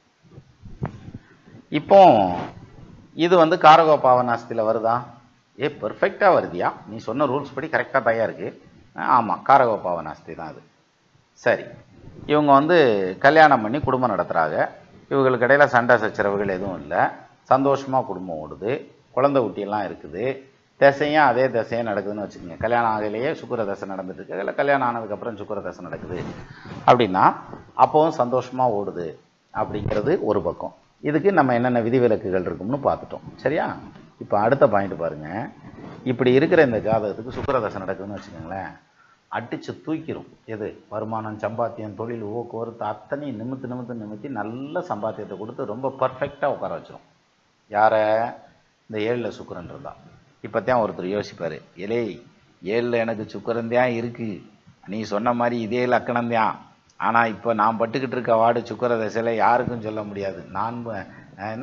A: இப்போ இது வந்து காரகோ பாவனாஸ்தியில் வருதா ஏ பெர்ஃபெக்டாக வருதியா நீ சொன்ன ரூல்ஸ் படி கரெக்டாக தயா இருக்கு ஆமாம் காரகோ பாவனாஸ்தி தான் அது சரி இவங்க வந்து கல்யாணம் பண்ணி குடும்பம் நடத்துகிறாங்க இவங்களுக்கு இடையில சண்டை சச்சரவுகள் எதுவும் இல்லை சந்தோஷமாக குடும்பம் ஓடுது குழந்தை குட்டியெல்லாம் இருக்குது தசையும் அதே தசையும் நடக்குதுன்னு வச்சுக்கோங்க கல்யாணம் ஆகலையே சுக்கிர தசை நடந்துட்டு இருக்கு இல்லை கல்யாணம் ஆனதுக்கப்புறம் சுக்கிர தசை நடக்குது அப்படின்னா அப்போவும் சந்தோஷமாக ஓடுது அப்படிங்கிறது ஒரு பக்கம் இதுக்கு நம்ம என்னென்ன விதிவிலக்குகள் இருக்கும்னு பார்த்துட்டோம் சரியா இப்போ அடுத்த பாயிண்ட் பாருங்க இப்படி இருக்கிற இந்த ஜாதகத்துக்கு சுக்கிர தசை நடக்குதுன்னு வச்சுக்கோங்களேன் அடிச்சு தூக்கிரும் எது வருமானம் சம்பாத்தியம் தொழில் போக்குவரத்து அத்தனையும் நிமித்து நிமித்து நிமித்தி நல்ல சம்பாத்தியத்தை கொடுத்து ரொம்ப பர்ஃபெக்டாக உட்கார வச்சிரும் யாரை இந்த ஏழில் சுக்கிரன் இருந்தா இப்போத்தான் ஒருத்தர் யோசிப்பார் எலே ஏழில் எனக்கு சுக்கரந்தான் இருக்கு நீ சொன்ன மாதிரி இதே லக்கணம்தான் ஆனால் இப்போ நான் பட்டுக்கிட்டு இருக்க வார்டு சுக்கர தசையில் யாருக்கும் சொல்ல முடியாது நான் ப- என்ன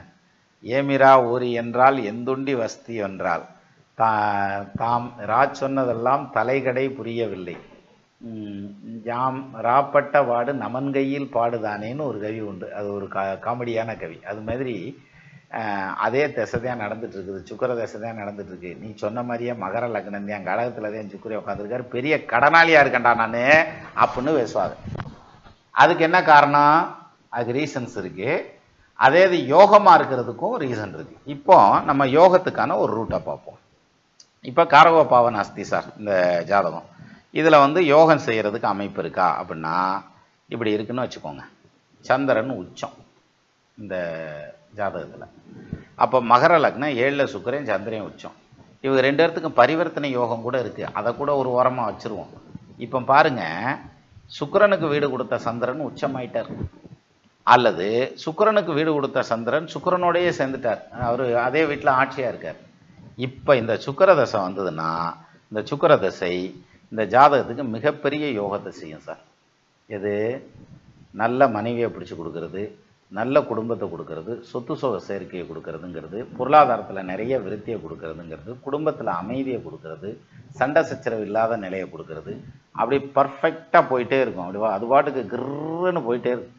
A: ஏமிரா ஊரி என்றால் எந்துண்டி வஸ்தி என்றால் தா தாம் ராஜ் சொன்னதெல்லாம் தலைகடை புரியவில்லை ம், யாம் ராப்பட்ட வாடு நமன்கையில் பாடுதானேன்னு ஒரு கவி உண்டு அது ஒரு கா காமெடியான கவி அது மாதிரி அஹ், அதே திசை தான் நடந்துட்டு இருக்குது சுக்கர திசை தான் நடந்துட்டு இருக்கு நீ சொன்ன மாதிரியே மகர லக்னம் தான் கடகத்தில் தான் சுக்கரே உட்காந்துருக்காரு பெரிய கடனாளியா இருக்கேன்டா நான் அப்படின்னு பேசுவாங்க அதுக்கு என்ன காரணம் அதுக்கு ரீசன்ஸ் இருக்கு அதே இது யோகமா இருக்கிறதுக்கும் ரீசன் இருக்கு இப்போ நம்ம யோகத்துக்கான ஒரு ரூட்டை பார்ப்போம் இப்போ காரகோ பாவன் அஸ்தி சார் இந்த ஜாதகம் இதில் வந்து யோகம் செய்கிறதுக்கு அமைப்பு இருக்கா அப்படின்னா இப்படி இருக்குன்னு வச்சுக்கோங்க சந்திரன் உச்சம் இந்த ஜாதகத்தில் அப்போ மகர லக்னம் ஏழில் சுக்கிரன் சந்திரன் உச்சம் இவங்க ரெண்டு பேர்த்துக்கும் பரிவர்த்தனை யோகம் கூட இருக்குது அதை கூட ஒரு ஓரமாக வச்சுருவோம் இப்போ பாருங்க சுக்கிரனுக்கு வீடு கொடுத்த சந்திரன் உச்சமாயிட்டார் அல்லது சுக்கிரனுக்கு வீடு கொடுத்த சந்திரன் சுக்கிரனோடயே சேர்ந்துட்டார் அவர் அதே வீட்டில் ஆட்சியாக இருக்கார் இப்போ இந்த சுக்கிர தசை வந்ததுன்னா இந்த சுக்கிர தசை இந்த ஜாதகத்துக்கு மிகப்பெரிய யோகத்தை செய்யும் சார் எது நல்ல மனைவியை பிடிச்சி கொடுக்கறது நல்ல குடும்பத்தை கொடுக்கறது சொத்து சுக சேர்க்கையை கொடுக்கறதுங்கிறது பொருளாதாரத்தில் நிறைய விருத்தியை கொடுக்கறதுங்கிறது குடும்பத்தில் அமைதியை கொடுக்கறது சண்டை சச்சரவு இல்லாத நிலையை கொடுக்கறது அப்படி பர்ஃபெக்டாக போயிட்டே இருக்கும் அப்படி வா- அது பாட்டுக்கு கிர்ன்னு போயிட்டே இருக்கும்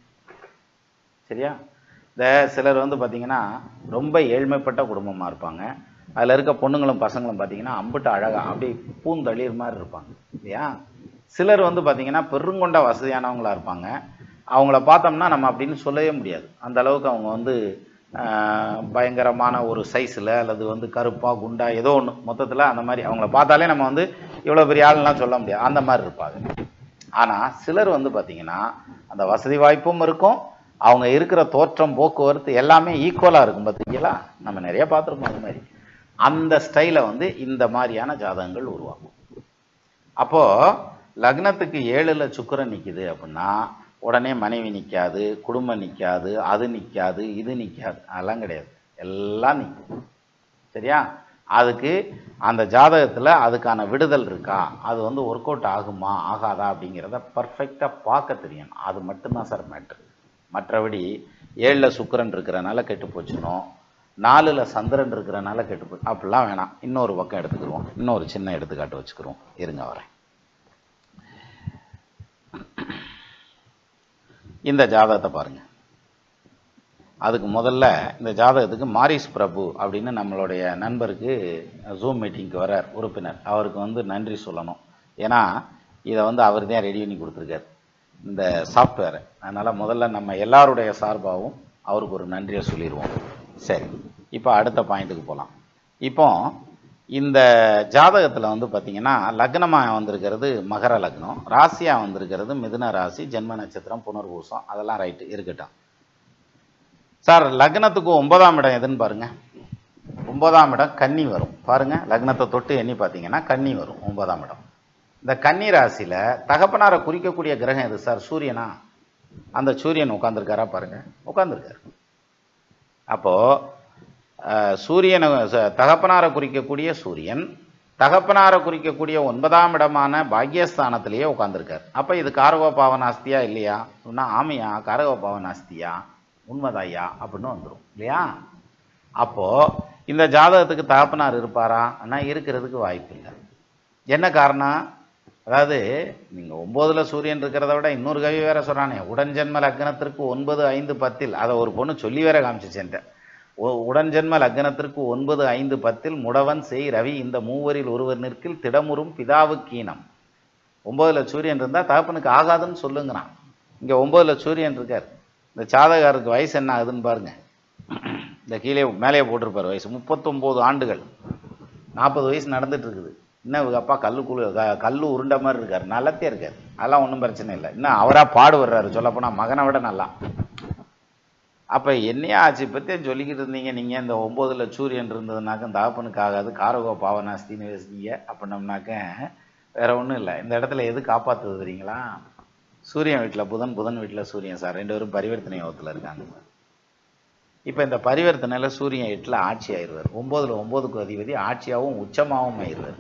A: சரியா இந்த சிலர் வந்து பார்த்தீங்கன்னா ரொம்ப ஏழ்மைப்பட்ட குடும்பமாக இருப்பாங்க அதில் இருக்க பொண்ணுங்களும் பசங்களும் பார்த்தீங்கன்னா அம்பிட்டு அழகாக அப்படி பூந்தளிர் மாதிரி இருப்பாங்க இல்லையா சிலர் வந்து பார்த்தீங்கன்னா பெருங்கொண்ட வசதியானவங்களா இருப்பாங்க அவங்கள பார்த்தோம்னா நம்ம அப்படின்னு சொல்லவே முடியாது அந்த அளவுக்கு அவங்க வந்து ஆஹ், பயங்கரமான ஒரு சைஸில் அல்லது வந்து கருப்பா குண்டா ஏதோ ஒன்று மொத்தத்தில் அந்த மாதிரி அவங்கள பார்த்தாலே நம்ம வந்து இவ்வளோ பெரிய ஆளுலாம் சொல்ல முடியாது அந்த மாதிரி இருப்பாங்க ஆனால் சிலர் வந்து பார்த்தீங்கன்னா அந்த வசதி வாய்ப்பும் இருக்கும் அவங்க இருக்கிற தோற்றம் போக்குவரத்து எல்லாமே ஈக்குவலாக இருக்கும் பார்த்தீங்களா நம்ம நிறைய பார்த்துருப்போம் அது மாதிரி அந்த ஸ்டைலை வந்து இந்த மாதிரியான ஜாதகங்கள் உருவாகும் அப்போது லக்னத்துக்கு ஏழுல சுக்கிரன் நிற்கிது அப்படின்னா உடனே மனைவி நிற்காது குடும்பம் நிற்காது அது நிற்காது இது நிற்காது அதெல்லாம் கிடையாது எல்லாம் நிற்கும் சரியா அதுக்கு அந்த ஜாதகத்தில் அதுக்கான விடுதல் இருக்கா அது வந்து ஒர்க் அவுட் ஆகுமா ஆகாதா அப்படிங்கிறத பர்ஃபெக்டாக பார்க்க தெரியணும் அது மட்டும்தான் சார் மேட்ரு மற்றபடி ஏழில் சுக்கிரன் இருக்கிறனால கெட்டு போச்சுனோ நாலில் சந்திரன் இருக்கிறனால கெட்டு போச்சு அப்படிலாம் வேணாம் இன்னொரு பக்கம் எடுத்துக்கிருவோம் இன்னொரு சின்ன எடுத்துக்காட்டு வச்சுக்கிறோம் இருங்க வரேன் இந்த ஜாதகத்தை பாருங்க அதுக்கு முதல்ல இந்த ஜாதகத்துக்கு மாரிஸ் பிரபு அப்படின்னு நம்மளுடைய நண்பருக்கு ஜூம் மீட்டிங்க்கு வரார் உறுப்பினர் அவருக்கு வந்து நன்றி சொல்லணும் ஏன்னா இதை வந்து அவர் தான் ரெடி பண்ணி கொடுத்துருக்காரு இந்த சாஃப்ட்வேரை அதனால் முதல்ல நம்ம எல்லாருடைய சார்பாகவும் அவருக்கு ஒரு நன்றியை சொல்லிடுவோம் சரி இப்போ அடுத்த பாயிண்ட்டுக்கு போகலாம் இப்போ இந்த ஜாதகத்தில் வந்து பார்த்தீங்கன்னா லக்னமாக வந்திருக்கிறது மகர லக்னம் ராசியாக வந்திருக்கிறது மிதுன ராசி ஜென்ம நட்சத்திரம் புனர்பூசம் அதெல்லாம் ரைட்டு இருக்கட்டும் சார் லக்னத்துக்கு ஒன்பதாம் இடம் எதுன்னு பாருங்க ஒன்பதாம் இடம் கன்னி வரும் பாருங்க லக்னத்தை தொட்டு எண்ணி பார்த்தீங்கன்னா கன்னி வரும் ஒன்பதாம் இடம் இந்த கன்னி ராசியில தகப்பனாரை குறிக்கக்கூடிய கிரகம் எது சார் சூரியனா அந்த சூரியன் உட்காந்துருக்காரா பாருங்க உட்காந்துருக்காரு அப்போ அஹ், சூரியனை ச- தகப்பனாரை குறிக்கக்கூடிய சூரியன் தகப்பனாரை குறிக்கக்கூடிய ஒன்பதாம் இடமான பாக்யஸ்தானத்திலேயே உட்காந்துருக்கார் அப்போ இது காரகோ பாவனாஸ்தியா இல்லையா சொன்னா ஆமையா காரகோ பாவனாஸ்தியா உண்மைதாய்யா அப்படின்னு வந்துடும் இல்லையா அப்போ இந்த ஜாதகத்துக்கு தகப்பனார் இருப்பாரா ஆனா இருக்கிறதுக்கு வாய்ப்பு இல்லை என்ன காரணம் அதாவது நீங்க ஒன்பதுல சூரியன் இருக்கிறத விட இன்னொரு கவி வேற சொல்றானே உடன்ஜென்ம லக்னத்திற்கு ஒன்பது ஐந்து பத்தில் அதை ஒரு பொண்ணு சொல்லி வேற காமிச்சிச்சேன்ட்ட உ- உடன்ஜென்ம லக்னத்திற்கு ஒன்பது ஐந்து பத்தில் முடவன் செய் ரவி இந்த மூவரில் ஒருவர் நிற்கில் திடமுறும் பிதாவு கீனம் ஒன்பதுல சூரியன் இருந்தா தகப்பனுக்கு ஆகாதுன்னு சொல்லுங்கிறான் இங்க ஒன்பதுல சூரியன் இருக்கார் இந்த சாதகாருக்கு வயசு என்ன ஆகுதுன்னு பாருங்க இந்த கீழே மேலேயே போட்டிருப்பார் வயசு முப்பத்தொம்போது ஆண்டுகள் நாற்பது வயசு நடந்துட்டு இருக்குது இன்னும் இவங்க அப்பா கல்லு குழு க- கல்லு உருண்டை மாதிரி இருக்காரு நல்லத்தே இருக்காரு அதெல்லாம் ஒன்றும் பிரச்சனை இல்லை இன்னும் அவராக பாடுபடுறாரு சொல்லப்போனால் மகனை விட நல்லா அப்போ என்னையா ஆச்சு பற்றியும் சொல்லிக்கிட்டு இருந்தீங்க நீங்கள் இந்த ஒம்போதுல சூரியன் இருந்ததுனாக்க இந்த தகப்பனுக்கு ஆகாது காரகோ பாவனாஸ்தின்னு பேசுனீங்க அப்படின்னம்னாக்க வேற ஒன்றும் இல்லை இந்த இடத்துல எது காப்பாற்றுது தெரியுங்களா சூரியன் வீட்டில் புதன் புதன் வீட்டில் சூரியன் சார் ரெண்டு பேரும் பரிவர்த்தனை யோகத்தில் இருக்காங்க இப்போ இந்த பரிவர்த்தனையில் சூரியன் எட்டில் ஆட்சி ஆயிடுவார் ஒம்போதில் ஒம்போதுக்கு அதிபதி ஆட்சியாகவும் உச்சமாகவும் ஆயிடுவார்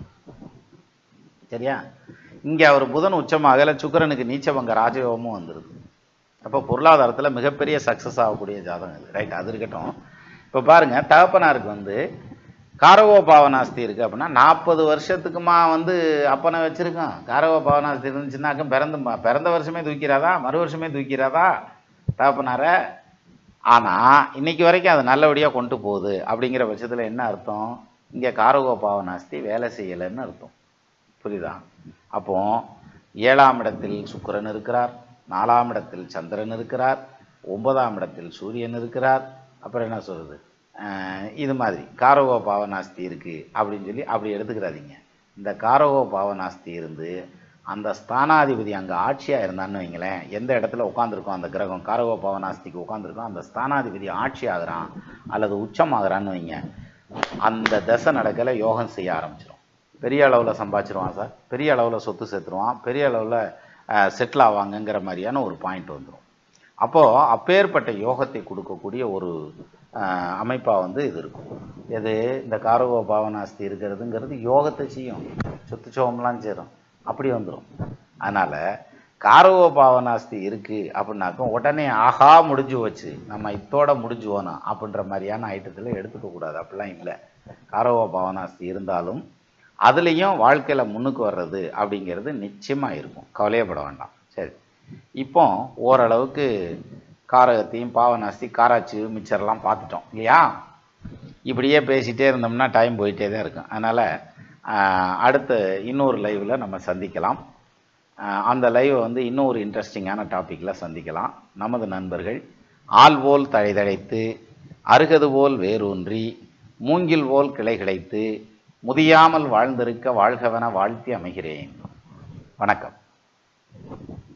A: சரியா இங்கே அவர் புதன் உச்சமாகல சுக்கிரனுக்கு நீச்சபங்க ராஜயோகமும் வந்துடுது அப்போ பொருளாதாரத்தில் மிகப்பெரிய சக்ஸஸ் ஆகக்கூடிய ஜாதகம் இது ரைட் அது இருக்கட்டும் இப்போ பாருங்க தகப்பனாருக்கு வந்து காரகோ பாவனாஸ்தி இருக்குது அப்படின்னா நாற்பது வருஷத்துக்குமா வந்து அப்பனை வச்சுருக்கான் காரகோ பாவனாஸ்தி இருந்துச்சுன்னாக்க பிறந்து பிறந்த வருஷமே தூக்கிறாதா மறு வருஷமே தூக்கிறாதா தகப்பனார ஆனால் இன்னைக்கு வரைக்கும் அது நல்லபடியாக கொண்டு போகுது அப்படிங்கிற பட்சத்தில் என்ன அர்த்தம் இங்கே காரகோ பாவனாஸ்தி வேலை செய்யலைன்னு அர்த்தம் புரியுதா அப்போ ஏழாம் இடத்தில் சுக்கிரன் இருக்கிறார் நாலாம் இடத்தில் சந்திரன் இருக்கிறார் ஒன்பதாம் இடத்தில் சூரியன் இருக்கிறார் அப்புறம் என்ன சொல்றது அஹ் இது மாதிரி காரகோ பாவனாஸ்தி இருக்கு அப்படின்னு சொல்லி அப்படி எடுத்துக்கிறாதீங்க இந்த காரகோ பாவனாஸ்தி இருந்து அந்த ஸ்தானாதிபதி அங்கே ஆட்சியாக இருந்தான்னு வைங்களேன் எந்த இடத்துல உட்காந்துருக்கோம் அந்த கிரகம் காரகோ பாவனாஸ்திக்கு உட்காந்துருக்கோம் அந்த ஸ்தானாதிபதி ஆட்சி ஆகுறான் அல்லது உச்சம் ஆகுறான்னு வைங்க அந்த தசை நடக்கல யோகம் செய்ய ஆரம்பிச்சிடும் பெரிய அளவில் சம்பாதிச்சிருவான் சார் பெரிய அளவில் சொத்து சேர்த்துருவான் பெரிய அளவில் செட்டில் ஆவாங்கங்கிற மாதிரியான ஒரு பாயிண்ட் வந்துடும் அப்போது அப்பேற்பட்ட யோகத்தை கொடுக்கக்கூடிய ஒரு அமைப்பாக வந்து இது இருக்கும் எது இந்த காரகோ பாவனாஸ்தி இருக்கிறதுங்கிறது யோகத்தை செய்யும் சொத்து சோகம்லாம் சேரும் அப்படி வந்துடும் அதனால் காரகோ பாவனாஸ்தி இருக்குது அப்படின்னாக்க உடனே ஆஹா முடிஞ்சு வச்சு நம்ம இத்தோட முடிஞ்சு போனோம் அப்படின்ற மாதிரியான ஐட்டத்தில் எடுத்துக்க கூடாது அப்படிலாம் இல்லை காரகோ பாவனாஸ்தி இருந்தாலும் அதுலேயும் வாழ்க்கையில் முன்னுக்கு வர்றது அப்படிங்கிறது நிச்சயமாக இருக்கும் கவலையப்பட வேண்டாம் சரி இப்போ ஓரளவுக்கு காரகத்தையும் பாவனாஸ்தி காராச்சி மிச்சர்லாம் பார்த்துட்டோம் இல்லையா இப்படியே பேசிகிட்டே இருந்தோம்னா டைம் போயிட்டே தான் இருக்கும் அதனால் அடுத்த இன்னொரு லைவில் நம்ம சந்திக்கலாம் ஆஹ் அந்த லைவை வந்து இன்னும் ஒரு இன்ட்ரெஸ்டிங்கான டாப்பிக்கில் சந்திக்கலாம் நமது நண்பர்கள் ஆள் போல் தழைதழைத்து அருகது போல் வேரூன்றி மூங்கில் போல் கிளை கிடைத்து முதியாமல் வாழ்ந்திருக்க வாழ்கவென வாழ்த்தி அமைகிறேன் வணக்கம்